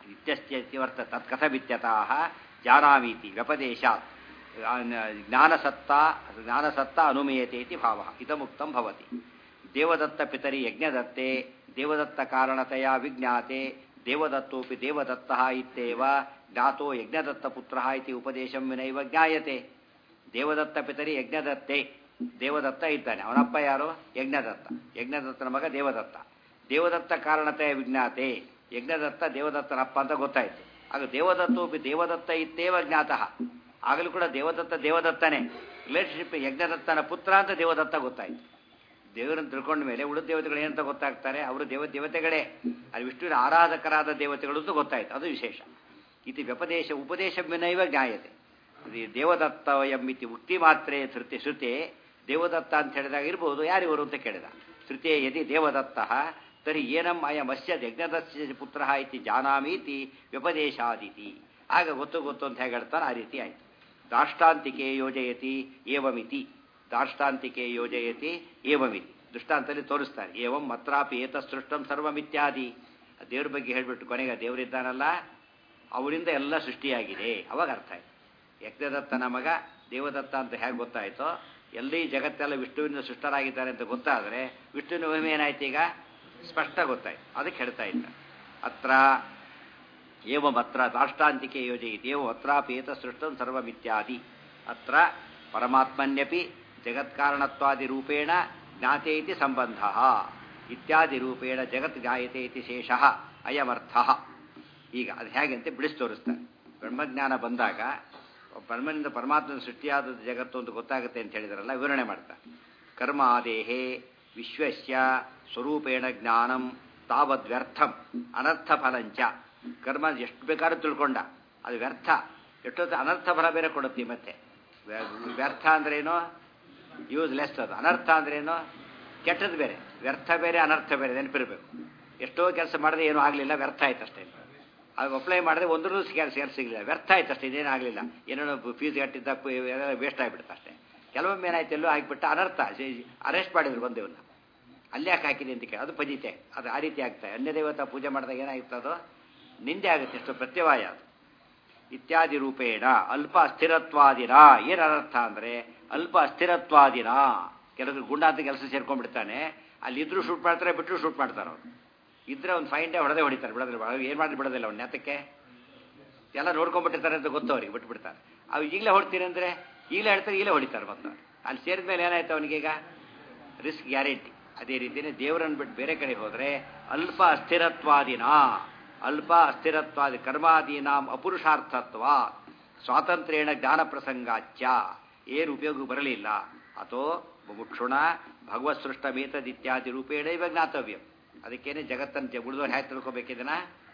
ಇತ್ಯಸ್ತ್ಯವರ್ಥ ತತ್ಕಥಮಿತ್ಯತಃ ಜಾನಾಮೀತಿ ವ್ಯಪದೇಶಾತ್ ಜ್ಞಾನಸತ್ತ ಜ್ಞಾನಸತ್ತ ಅನುಮೇಯತೆ ಇತಿ ಭಾವ ಇದಮುಕ್ತಂ ಭವತಿ ದೇವದತ್ತ ಪಿತರಿ ಯಜ್ಞದತ್ತೆ ದೇವದತ್ತ ಕಾರಣತೆಯ ವಿಜ್ಞಾತೆ ದೇವದತ್ತೋಪಿ ದೇವದತ್ತ ಇತ್ಯೇವ ಜ್ಞಾತೋ ಯಜ್ಞದತ್ತ ಪುತ್ರ ಇತಿ ಉಪದೇಶಂ ವಿನೈವ ಜ್ಞಾಯತೆ ದೇವದತ್ತ ಪಿತರಿ ಯಜ್ಞದತ್ತೆ ದೇವದತ್ತ ಇದ್ದಾನೆ ಅವನಪ್ಪ ಯಾರು ಯಜ್ಞದತ್ತ ಯಜ್ಞದತ್ತನ ಮಗ ದೇವದತ್ತ ದೇವದತ್ತ ಕಾರಣತೆಯ ವಿಜ್ಞಾತೆ ಯಜ್ಞದತ್ತ ದೇವದತ್ತನಪ್ಪ ಅಂತ ಗೊತ್ತಾಯ್ತು ಆಗ ದೇವದತ್ತೋಪಿ ದೇವದತ್ತ ಇತ್ತೇವ ಜ್ಞಾತಃ ಆಗಲೂ ಕೂಡ ದೇವದತ್ತ ದೇವದತ್ತನೇ ರಿಲೇಶನ್ಶಿಪ್ ಯಜ್ಞದತ್ತನ ಪುತ್ರ ಅಂತ ದೇವದತ್ತ ಗೊತ್ತಾಯ್ತು ದೇವರನ್ನು ತಿಳ್ಕೊಂಡ ಮೇಲೆ ಉಳಿದ ದೇವತೆಗಳು ಏನಂತ ಗೊತ್ತಾಗ್ತಾರೆ ಅವರು ದೇವ ದೇವತೆಗಳೇ ಅಲ್ಲಿ ವಿಷ್ಣುವಿನ ಆರಾಧಕರಾದ ದೇವತೆಗಳು ಅಂತ ಗೊತ್ತಾಯ್ತು ಅದು ವಿಶೇಷ ಇತಿ ವ್ಯಪದೇಶ ಉಪದೇಶ ವಿನೈವ ಜ್ಞಾಯತೆ ಇದು ದೇವದತ್ತ ಎಂಬಿತಿ ಉಕ್ತಿ ಮಾತ್ರೇ ಶ್ರುತಿ ಶ್ರುತಿ ದೇವದತ್ತ ಅಂತ ಹೇಳಿದಾಗ ಇರ್ಬೋದು ಯಾರಿವರು ಅಂತ ಕೇಳಿದ ಶ್ರುತಿ ಯದಿ ದೇವದತ್ತ ತರ್ಹಿ ಏನಂ ಅಯಂ ಅಸ್ಯ ಯಜ್ಞದಸ್ಯ ಪುತ್ರ ಇತಿ ಜಾನಾಮೀತಿ ವ್ಯಪದೇಶಾದಿತಿ ಆಗ ಗೊತ್ತು ಗೊತ್ತು ಅಂತ ಹೇಗೆ ಹೇಳ್ತಾನೆ ಆ ರೀತಿ ಆಯ್ತು ದಾಷ್ಟಾಂತಿಕೆ ಯೋಜಯತಿ ಏವಮಿತಿ ದಾಷ್ಟಾಂತಿಕೆ ಯೋಜಯತಿ ಏವಮಿತಿ ದೃಷ್ಟಾಂತದಲ್ಲಿ ತೋರಿಸ್ತಾರೆ ಏವಂ ಮತ್ರಾಪಿ ಏತ ಸೃಷ್ಟಂ ಸರ್ವಮಿತ್ಯಾದಿ ದೇವ್ರ ಬಗ್ಗೆ ಹೇಳ್ಬಿಟ್ಟು ಕೊನೆಗೆ ದೇವರಿದ್ದಾನಲ್ಲ ಅವರಿಂದ ಎಲ್ಲ ಸೃಷ್ಟಿಯಾಗಿದೆ ಅವಾಗ ಅರ್ಥ ಆಯ್ತು ಯಜ್ಞದತ್ತನ ಮಗ ದೇವದತ್ತ ಅಂತ ಹೇಗೆ ಗೊತ್ತಾಯ್ತೋ ಎಲ್ಲಿ ಜಗತ್ತೆಲ್ಲ ವಿಷ್ಣುವಿನ ಸೃಷ್ಟರಾಗಿದ್ದಾರೆ ಅಂತ ಗೊತ್ತಾದರೆ ವಿಷ್ಣುವಿನ ಮಹಿಮೆ ಏನಾಯ್ತು ಈಗ ಸ್ಪಷ್ಟ ಗೊತ್ತಾಯ್ತು ಅದಕ್ಕೆ ಹೇಳ್ತಾ ಇದ್ದ ಅತ್ರ ಏವಮತ್ರ ದಾಷ್ಟಾಂತಿಕೆ ಯೋಜಯಿತಿ ಏವಂ ಅತ್ರಾಪೇತ ಸೃಷ್ಟಂ ಸರ್ವಮಿತ್ಯಾದಿ ಅತ್ರ ಪರಮಾತ್ಮನ್ಯಪಿ ಜಗತ್ಕಾರಣತ್ವಾದಿ ರೂಪೇಣ ಜ್ಞಾತೆ ಇತಿ ಸಂಬಂಧ ಇತ್ಯಾದಿ ರೂಪೇಣ ಜಗತ್ ಜ್ಞಾಯತೆ ಇತಿ ಶೇಷ ಅಯಮರ್ಥ ಈಗ ಅದು ಹೇಗೆ ಅಂತ ಬಿಡಿಸಿ ತೋರಿಸ್ತಾರೆ ಬ್ರಹ್ಮಜ್ಞಾನ ಬಂದಾಗ ಬ್ರಹ್ಮನಿಂದ ಪರಮಾತ್ಮನ ಸೃಷ್ಟಿಯಾದ ಜಗತ್ತು ಅಂತ ಗೊತ್ತಾಗುತ್ತೆ ಅಂತ ಹೇಳಿದಾರಲ್ಲ ವಿವರಣೆ ಮಾಡ್ತಾರೆ ಕರ್ಮಾದೇಹೇ ವಿಶ್ವಸ್ಯ ಸ್ವರೂಪೇಣ ಜ್ಞಾನಂ ತಾವದ್ ವ್ಯರ್ಥಂ ಅನರ್ಥ ಫಲಂಚ ಕರ್ಮ ಎಷ್ಟು ಬೇಕಾದ್ರೂ ತಿಳ್ಕೊಂಡ ಅದು ವ್ಯರ್ಥ ಎಷ್ಟೊತ್ತು ಅನರ್ಥ ಫಲ ಬೇರೆ ಕೊಡುತ್ತೆ ಮತ್ತೆ ವ್ಯರ್ಥ ಅಂದ್ರೇನು ಯೂಸ್ಲೆಸ್ ಅದು ಅನರ್ಥ ಅಂದ್ರೇನು ಕೆಟ್ಟದ್ದು ಬೇರೆ ವ್ಯರ್ಥ ಬೇರೆ ಅನರ್ಥ ಬೇರೆ ನೆನಪಿರಬೇಕು ಎಷ್ಟೋ ಕೆಲಸ ಮಾಡಿದ್ರೆ ಏನೂ ಆಗಲಿಲ್ಲ ವ್ಯರ್ಥ ಆಯ್ತು ಅಷ್ಟೇ ಅದು ಅಪ್ಲೈ ಮಾಡಿದ್ರೆ ಒಂದ್ರೂ ಕೆಲಸ ಕೆಲಸ ಸಿಗಲಿಲ್ಲ ವ್ಯರ್ಥ ಆಯ್ತು ಅಷ್ಟೇ ಇದೇನು ಆಗಲಿಲ್ಲ ಏನೇನೋ ಫೀಸ್ ಕಟ್ಟಿದ್ದ ವೇಸ್ಟ್ ಆಗಿಬಿಡುತ್ತೆ ಅಷ್ಟೇ ಕೆಲವೊಮ್ಮೆ ಏನಾಯ್ತು ಎಲ್ಲೋ ಆಗಿಬಿಟ್ಟು ಅನರ್ಥ ಅರೆಸ್ಟ್ ಮಾಡಿದ್ರು ಬಂದೇವನ್ನ ಅಲ್ಲಿ ಯಾಕೆ ಹಾಕಿದೆ ಅಂತ ಕೇಳಿ ಅದು ಪಜಿತೆ ಅದು ಆ ರೀತಿ ಆಗ್ತದೆ ಅನ್ಯ ದೇವತಾ ಪೂಜೆ ಮಾಡಿದಾಗ ಏನಾಗುತ್ತೆ ಅದು ನಿಂದೆ ಆಗುತ್ತೆ ಎಷ್ಟು ಪ್ರತ್ಯವಾಯ ಅದು ಇತ್ಯಾದಿ ರೂಪೇಣ ಅಲ್ಪ ಅಸ್ಥಿರತ್ವಾದಿನ ಏನು ಅನರ್ಥ ಅಂದರೆ ಅಲ್ಪ ಅಸ್ಥಿರತ್ವಾದಿನ ಕೆಲವರು ಗುಂಡಾಂತ ಕೆಲಸ ಸೇರ್ಕೊಂಡ್ಬಿಡ್ತಾನೆ ಅಲ್ಲಿ ಇದ್ರೂ ಶೂಟ್ ಮಾಡ್ತಾರೆ ಬಿಟ್ಟರು ಶೂಟ್ ಮಾಡ್ತಾರೆ ಅವ್ರು ಇದ್ರೆ ಒಂದು ಫೈನ್ ಡೇ ಹೊಡೆದೇ ಹೊಡಿತಾರೆ ಬಿಡೋದ್ರೆ ಏನು ಮಾಡಿ ಬಿಡೋದಿಲ್ಲ ಅವ್ನು ನೆತಕ್ಕೆ ಎಲ್ಲ ನೋಡ್ಕೊಂಡ್ಬಿಟ್ಟಿರ್ತಾರೆ ಅಂತ ಗೊತ್ತು ಅವ್ರಿಗೆ ಬಿಟ್ಬಿಡ್ತಾರೆ ಅವು ಈಗಲೇ ಹೊಡ್ತೀನಿ ಅಂದರೆ ಈಗಲೇ ಹೇಳ್ತಾರೆ ಈಗಲೇ ಹೊಡಿತಾರೆ ಮತ್ತೆ ಅಲ್ಲಿ ಸೇರಿದ ಮೇಲೆ ಏನಾಯ್ತು ಅವನಿಗೀಗ ರಿಸ್ಕ್ ಗ್ಯಾರಂಟಿ ಅದೇ ರೀತಿಯೇ ದೇವರನ್ನು ಬಿಟ್ಟು ಬೇರೆ ಕಡೆ ಹೋದರೆ ಅಲ್ಪ ಅಸ್ಥಿರತ್ವಾದಿನ ಅಲ್ಪ ಅಸ್ಥಿರತ್ವಾದಿ ಕರ್ಮಾದೀನಾಂ ಅಪುರುಷಾರ್ಥತ್ವ ಸ್ವಾತಂತ್ರ್ಯೇಣ ಜ್ಞಾನ ಪ್ರಸಂಗಾಚ್ಯ ಏನು ಉಪಯೋಗ ಬರಲಿಲ್ಲ ಅಥೋ ಮುಕ್ಷುಣ ಭಗವತ್ ಸೃಷ್ಟಮೇತದಿತ್ಯಾದಿ ರೂಪೇಣ ಇವ ಜ್ಞಾತವ್ಯ ಅದಕ್ಕೇನೆ ಜಗತ್ತನ್ನು ಉಳಿದವ್ರು ಹೇಗೆ ತಿಳ್ಕೊಬೇಕಿದನ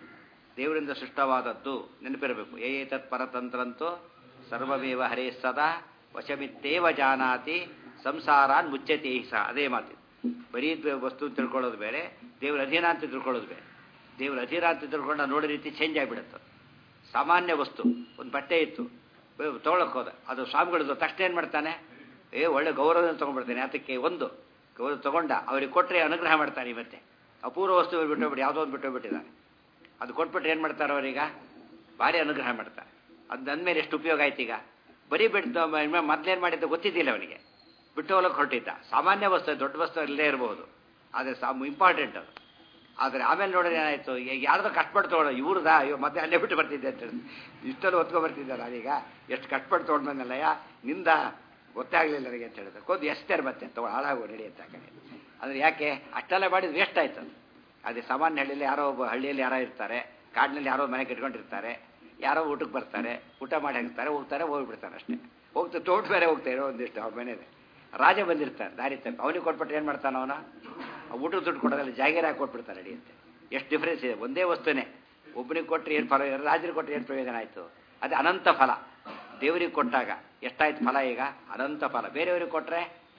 ದೇವರಿಂದ ಸೃಷ್ಟವಾದದ್ದು ನೆನಪಿರಬೇಕು ಏ ತತ್ ಪರತಂತ್ರಂತೂ ಸರ್ವಮೇವ ಹರೇ ಸದಾ ವಶಮಿತ್ತೇವ ಜಾನಾತಿ ಸಂಸಾರಾನ್ ಮುಚ್ಚತೆ ಸಹ ಅದೇ ಮಾತು ಬರೀ ವಸ್ತು ತಿಳ್ಕೊಳ್ಳೋದು ಬೇರೆ ದೇವ್ರ ಅಧೀನ ಅಂತ ತಿಳ್ಕೊಳ್ಳೋದು ಬೇರೆ ದೇವ್ರ ಅಧೀನ ಅಂತ ತಿಳ್ಕೊಂಡ ನೋಡೋ ರೀತಿ ಚೇಂಜ್ ಆಗಿಬಿಡುತ್ತೆ ಸಾಮಾನ್ಯ ವಸ್ತು ಒಂದು ಬಟ್ಟೆ ಇತ್ತು ತೊಗೊಳಕ್ಕೆ ಹೋದ ಅದು ಸ್ವಾಮಿಗಳದ್ದು ತಕ್ಷಣ ಏನು ಮಾಡ್ತಾನೆ ಏ ಒಳ್ಳೆ ಗೌರವ ತೊಗೊಂಡ್ಬಿಡ್ತಾನೆ ಅದಕ್ಕೆ ಒಂದು ಗೌರವ ತೊಗೊಂಡ ಅವ್ರಿಗೆ ಕೊಟ್ಟರೆ ಅನುಗ್ರಹ ಮಾಡ್ತಾನೆ ಮತ್ತೆ ಅಪೂರ್ವ ವಸ್ತು ಬಿಟ್ಟೋಗ್ಬಿಟ್ಟು ಯಾವುದೋ ಒಂದು ಬಿಟ್ಟೋಗ್ಬಿಟ್ಟಿದ್ದಾನೆ ಅದು ಕೊಟ್ಬಿಟ್ರೆ ಏನು ಮಾಡ್ತಾರೆ ಅವರೀಗ ಭಾರಿ ಅನುಗ್ರಹ ಮಾಡ್ತಾರೆ ಅದು ಅಂದಮೇಲೆ ಎಷ್ಟು ಉಪಯೋಗ ಆಯ್ತು ಈಗ ಬರೀ ಬಿಟ್ಟು ಮೊದಲೇನು ಮಾಡಿದ್ದು ಗೊತ್ತಿದ್ದಿಲ್ಲ ಅವನಿಗೆ ಬಿಟ್ಟು ಹೋಗಕ್ಕೆ ಹೊರಟಿದ್ದ ಸಾಮಾನ್ಯ ವಸ್ತು ದೊಡ್ಡ ವಸ್ತು ಇಲ್ಲೇ ಇರಬಹುದು ಆದರೆ ಸಾ ಇಂಪಾರ್ಟೆಂಟ್ ಅದು ಆದರೆ ಆಮೇಲೆ ನೋಡಿದ್ರೆ ಏನಾಯಿತು ಈಗ ಯಾರ್ದೋ ಕಷ್ಟಪಟ್ಟು ತೊಗೊಳ್ಳೋ ಇವ್ರದ ಅಯ್ಯೋ ಮತ್ತೆ ಅಲ್ಲೇ ಬಿಟ್ಟು ಬರ್ತಿದ್ದೆ ಅಂತ ಹೇಳಿ ಇಷ್ಟೆಲ್ಲ ಒತ್ಕೊಂಡು ಬರ್ತಿದ್ದೆ ನಾನೀಗ ಎಷ್ಟು ಕಷ್ಟಪಟ್ಟು ತೊಗೊಂಡ್ಬಂದಲ್ಲಯ್ಯ ನಿಂದ ಗೊತ್ತೇ ಆಗಲಿಲ್ಲ ನನಗೆ ಅಂತ ಹೇಳಿದ್ರೆ ಕೊಂದು ಎಷ್ಟೇರು ಮತ್ತೆ ತಗೋ ಹಾಳಾಗೋ ನಡಿ ಅಂತ ಕಡೆ ಅಂದರೆ ಯಾಕೆ ಅಷ್ಟೆಲ್ಲ ಮಾಡಿದ್ರೆ ವೇಸ್ಟ್ ಆಯ್ತು ಅದು ಅದೇ ಸಾಮಾನ್ಯ ಹಳ್ಳಿಯಲ್ಲಿ ಯಾರೋ ಒಬ್ಬ ಹಳ್ಳಿಯಲ್ಲಿ ಯಾರೋ ಇರ್ತಾರೆ ಕಾಡಿನಲ್ಲಿ ಯಾರೋ ಮನೆ ಕಟ್ಕೊಂಡಿರ್ತಾರೆ ಯಾರೋ ಊಟಕ್ಕೆ ಬರ್ತಾರೆ ಊಟ ಮಾಡಿ ಹಾಕ್ತಾರೆ ಹೋಗ್ತಾರೆ ಹೋಗ್ಬಿಡ್ತಾರೆ ಅಷ್ಟೇ ಹೋಗ್ತಾ ತೋಟ ಬೇರೆ ಹೋಗ್ತಾರೆ ಒಂದಿಷ್ಟು ಅವ್ರ ಮನೇಲಿ ರಾಜ ಬಂದಿರ್ತಾನೆ ದಾರಿ ತಪ್ಪ ಅವನಿಗೆ ಕೊಟ್ಬಿಟ್ಟು ಏನು ಮಾಡ್ತಾನೆ ಅವನು ಊಟದ ದುಡ್ಡು ಕೊಡೋದ್ರಲ್ಲಿ ಜಾಗೀರ ಹಾಕಿ ಕೊಟ್ಬಿಡ್ತಾನೆ ನಡೆಯುತ್ತೆ ಎಷ್ಟು ಡಿಫ್ರೆನ್ಸ್ ಇದೆ ಒಂದೇ ವಸ್ತುನೇ ಒಬ್ಬನಿಗೆ ಕೊಟ್ಟರೆ ಏನು ಫಲ ರಾಜರಿಗೆ ಕೊಟ್ಟರೆ ಏನು ಪ್ರಯೋಜನ ಆಯಿತು ಅದು ಅನಂತ ಫಲ ದೇವರಿಗೆ ಕೊಟ್ಟಾಗ ಎಷ್ಟಾಯ್ತು ಫಲ ಈಗ ಅನಂತ ಫಲ ಬೇರೆಯವ್ರಿಗೆ ಕೊಟ್ಟರೆ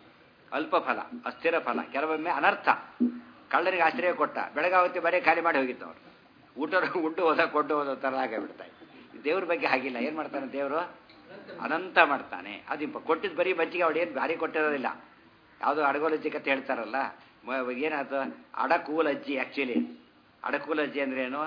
ಅಲ್ಪ ಫಲ ಅಸ್ಥಿರ ಫಲ ಕೆಲವೊಮ್ಮೆ ಅನರ್ಥ ಕಳ್ಳರಿಗೆ ಆಶ್ರಯ ಕೊಟ್ಟ ಬೆಳಗಾವತ್ತಿ ಬರೀ ಖಾಲಿ ಮಾಡಿ ಹೋಗಿತ್ತು ಅವರು ಊಟ ಉಂಟು ಹೋದ ಕೊಟ್ಟು ಹೋದ ಥರ ಆಗಿಬಿಡ್ತಾ ದೇವ್ರ ಬಗ್ಗೆ ಹಾಗಿಲ್ಲ ಏನು ಮಾಡ್ತಾನೆ ದೇವರು ಅನಂತ ಮಾಡ್ತಾನೆ ಅದು ಕೊಟ್ಟಿದ್ದು ಬರೀ ಬಜ್ಜಿಗೆ ಅವಳು ಏನು ಭಾರಿ ಕೊಟ್ಟಿರೋದಿಲ್ಲ ಯಾವುದೋ ಅಡಗೋಲಜ್ಜಿ ಕತೆ ಹೇಳ್ತಾರಲ್ಲ ಏನಾಯ್ತು ಅಡಕೂಲಜ್ಜಿ ಆ್ಯಕ್ಚುಲಿ ಅಡಕೂಲಜ್ಜಿ ಅಂದ್ರೆ ಏನು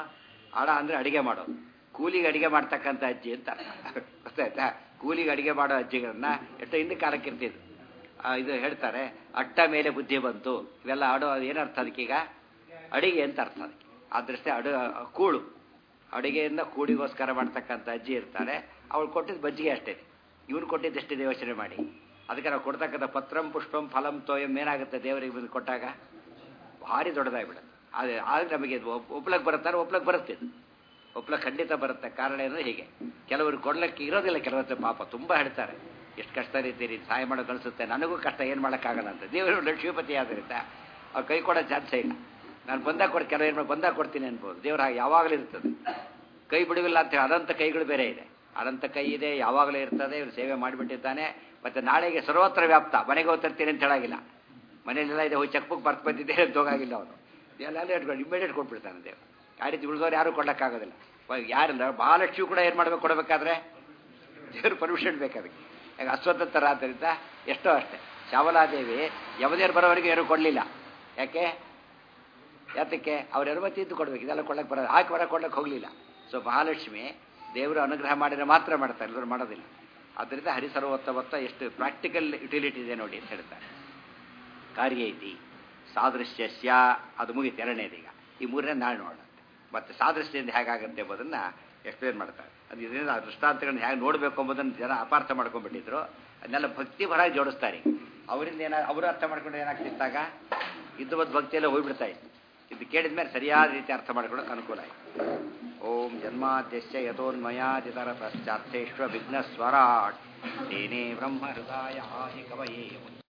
ಆಡ ಅಂದರೆ ಅಡಿಗೆ ಮಾಡೋದು ಕೂಲಿಗೆ ಅಡಿಗೆ ಮಾಡ್ತಕ್ಕಂಥ ಅಜ್ಜಿ ಅಂತ ಅರ್ಥ. ಗೊತ್ತಾಯ್ತಾ ಕೂಲಿಗೆ ಅಡಿಗೆ ಮಾಡೋ ಅಜ್ಜಿಗಳನ್ನ ಎಷ್ಟೋ ಹಿಂದೆ ಕಾಲಕ್ಕೆ ಇರ್ತಿದ್ರು ಆ, ಇದು ಹೇಳ್ತಾರೆ ಅಟ್ಟ ಮೇಲೆ ಬುದ್ಧಿ ಬಂತು ಇವೆಲ್ಲ ಆಡೋ ಏನರ್ಥ ಅದಕ್ಕೀಗ ಅಡಿಗೆ ಅಂತ ಅರ್ಥ ಅದಕ್ಕೆ ಆ ದೃಷ್ಟಿ ಅಡು ಕೂಳು ಅಡಿಗೆಯಿಂದ ಕೂಡಿಗೋಸ್ಕರ ಮಾಡ್ತಕ್ಕಂಥ ಅಜ್ಜಿ ಇರ್ತಾರೆ ಅವಳು ಕೊಟ್ಟಿದ್ದು ಬಜ್ಜಿಗೆ ಅಷ್ಟೇ ಇವನು ಕೊಟ್ಟಿದ್ದು ಎಷ್ಟಿದೆ ಯೋಚನೆ ಮಾಡಿ ಅದಕ್ಕೆ ನಾವು ಕೊಡ್ತಕ್ಕಂಥ ಪತ್ರಂ ಪುಷ್ಪಂ ಫಲಂ ತೋಯಂ ಏನಾಗುತ್ತೆ ದೇವರಿಗೆ ಬಂದು ಕೊಟ್ಟಾಗ ಭಾರಿ ದೊಡ್ಡದಾಗ್ಬಿಡುತ್ತೆ ಅದೇ ಆಗ ನಮಗೆ ಇದು ಒಪ್- ಒಪ್ಲಕ್ಕೆ ಬರುತ್ತಾರೆ ಒಪ್ಲಕ್ಕೆ ಬರುತ್ತೆ ಇದು ಒಪ್ಲಕ್ಕೆ ಖಂಡಿತ ಬರುತ್ತೆ ಕಾರಣ ಏನು ಹೀಗೆ ಕೆಲವರು ಕೊಡ್ಲಿಕ್ಕೆ ಇರೋದಿಲ್ಲ ಕೆಲವತ್ತು ಪಾಪ ತುಂಬ ಹೇಳ್ತಾರೆ ಎಷ್ಟು ಕಷ್ಟ ರೀತಿ ಸಹಾಯ ಮಾಡೋಕೆ ಅನಿಸುತ್ತೆ ನನಗೂ ಕಷ್ಟ ಏನು ಮಾಡೋಕ್ಕಾಗಲ್ಲ ಅಂತ ದೇವರು ಲಕ್ಷ್ಮೀಪತಿ ಆದ್ದರಿಂದ ಅವ್ರು ಕೈ ಕೊಡೋ ಚಾನ್ಸೇ ಇಲ್ಲ ನಾನು ಬಂದಾಗ ಕೊಡ್ ಕೆಲವು ಏನು ಬಂದಾಗ ಕೊಡ್ತೀನಿ ಅನ್ಬೋದು ದೇವ್ರ ಹಾಗೆ ಯಾವಾಗಲೂ ಇರ್ತದೆ ಕೈ ಬಿಡುವಿಲ್ಲ ಅಂತ ಹೇಳಿ ಅನಂತ ಕೈಗಳು ಬೇರೆ ಇದೆ ಅನಂತ ಕೈ ಇದೆ ಯಾವಾಗಲೂ ಇರ್ತದೆ ಇವ್ರು ಸೇವೆ ಮಾಡಿಬಿಟ್ಟಿದ್ದಾನೆ ಮತ್ತೆ ನಾಳೆಗೆ ಸರ್ವತ್ರ ವ್ಯಾಪ್ತ ಮನೆಗೆ ಹೋಗ್ತಿರ್ತೀನಿ ಅಂತ ಹೇಳಾಗಿಲ್ಲ ಮನೆಯಲ್ಲೆಲ್ಲ ಇದೆ ಹೋಗಿ ಚೆಕ್ ಬುಕ್ ಬರ್ತು ಬಂದಿದ್ದೆ ಅಂತ ಹೋಗಾಗಿಲ್ಲ ಅವನು ಎಲ್ಲ ಇಟ್ಕೊಂಡು ಇಮಿಡಿಯೇಟ್ ಕೊಟ್ಬಿಡ್ತಾನೆ ದೇವ್ರು ಆ ರೀತಿ ಉಳಿದವ್ರು ಯಾರೂ ಕೊಡೋಕ್ಕಾಗೋದಿಲ್ಲ ಯಾರಿಲ್ಲ ಮಹಾಲಕ್ಷ್ಮಿ ಕೂಡ ಏನು ಮಾಡ್ಬೇಕು ಕೊಡಬೇಕಾದ್ರೆ ದೇವ್ರ ಪರ್ಮಿಷನ್ ಬೇಕಾದಕ್ಕೆ ಈಗ ಅಶ್ವತ್ಥರ ಆದ್ದರಿಂದ ಎಷ್ಟೋ ಅಷ್ಟೇ ಶ್ಯಾಮಲಾದೇವಿ ಯಮದೇವ್ರು ಬರೋವರೆಗೆ ಯಾರು ಕೊಡಲಿಲ್ಲ ಯಾಕೆ ಯಾತಕ್ಕೆ ಅವ್ರ ಅನುಮತಿ ಇದ್ದು ಕೊಡ್ಬೇಕು ಇದೆಲ್ಲ ಕೊಡಕ್ಕೆ ಬರೋದು ಹಾಕಿ ಬರೋಕೆ ಕೊಡಕ್ಕೆ ಹೋಗಲಿಲ್ಲ ಸೊ ಮಹಾಲಕ್ಷ್ಮಿ ದೇವರು ಅನುಗ್ರಹ ಮಾಡಿದ್ರೆ ಮಾತ್ರ ಮಾಡ್ತಾರೆ ಎಲ್ಲರೂ ಮಾಡೋದಿಲ್ಲ ಆದ್ದರಿಂದ ಹರಿಸರ್ವೋತ್ತಮತ್ತ ಎಷ್ಟು ಪ್ರಾಕ್ಟಿಕಲ್ ಯುಟಿಲಿಟಿ ಇದೆ ನೋಡಿ ಅಂತ ಹೇಳ್ತಾರೆ ಕಾರ್ಯ ಐತಿ ಸಾದೃಶ್ಯಸ್ಯ ಅದು ಮುಗಿತು ಎರಡನೇದೀಗ ಈ ಮೂರನೇ ನಾಳೆ ನೋಡೋಣ ಮತ್ತೆ ಸಾದೃಶ್ಯದಿಂದ ಹೇಗಾಗುತ್ತೆ ಎಂಬುದನ್ನು ಎಕ್ಸ್ಪ್ಲೇನ್ ಮಾಡ್ತಾರೆ ಅದು ಇದರಿಂದ ಆ ದೃಷ್ಟಾಂತಗಳನ್ನ ಹೇಗೆ ನೋಡಬೇಕು ಎಂಬುದನ್ನು ಜನ ಅಪಾರ್ಥ ಮಾಡ್ಕೊಂಡ್ಬಿಟ್ಟಿದ್ರು ಅದನ್ನೆಲ್ಲ ಭಕ್ತಿ ಪರವಾಗಿ ಜೋಡಿಸ್ತಾರೆ ಅವರಿಂದ ಏನ ಅವರು ಅರ್ಥ ಮಾಡ್ಕೊಂಡು ಏನಾಗ್ತಿತ್ತಾಗ ಇದ್ದು ಭಕ್ತಿಯೆಲ್ಲ ಹೋಗ್ಬಿಡ್ತಾ ಇತ್ತು ಇದು ಕೇಳಿದ ಮೇಲೆ ಸರಿಯಾದ ರೀತಿ ಅರ್ಥ ಮಾಡ್ಕೊಳ್ಳೋಕೆ ಅನುಕೂಲ ಆಯಿತು ಓಂ ಜನ್ಮಾದ್ಯಸ್ಯ ಯಥೋನ್ಮಯಾದಿತರ ಪಶ್ಚಾರ್ಥೇಶ್ವ ವಿಘ್ನ ಸ್ವರಾಟ್ ತೇನೇ ಬ್ರಹ್ಮ ಹೃದಯ ಆದಿ ಕವಯೇ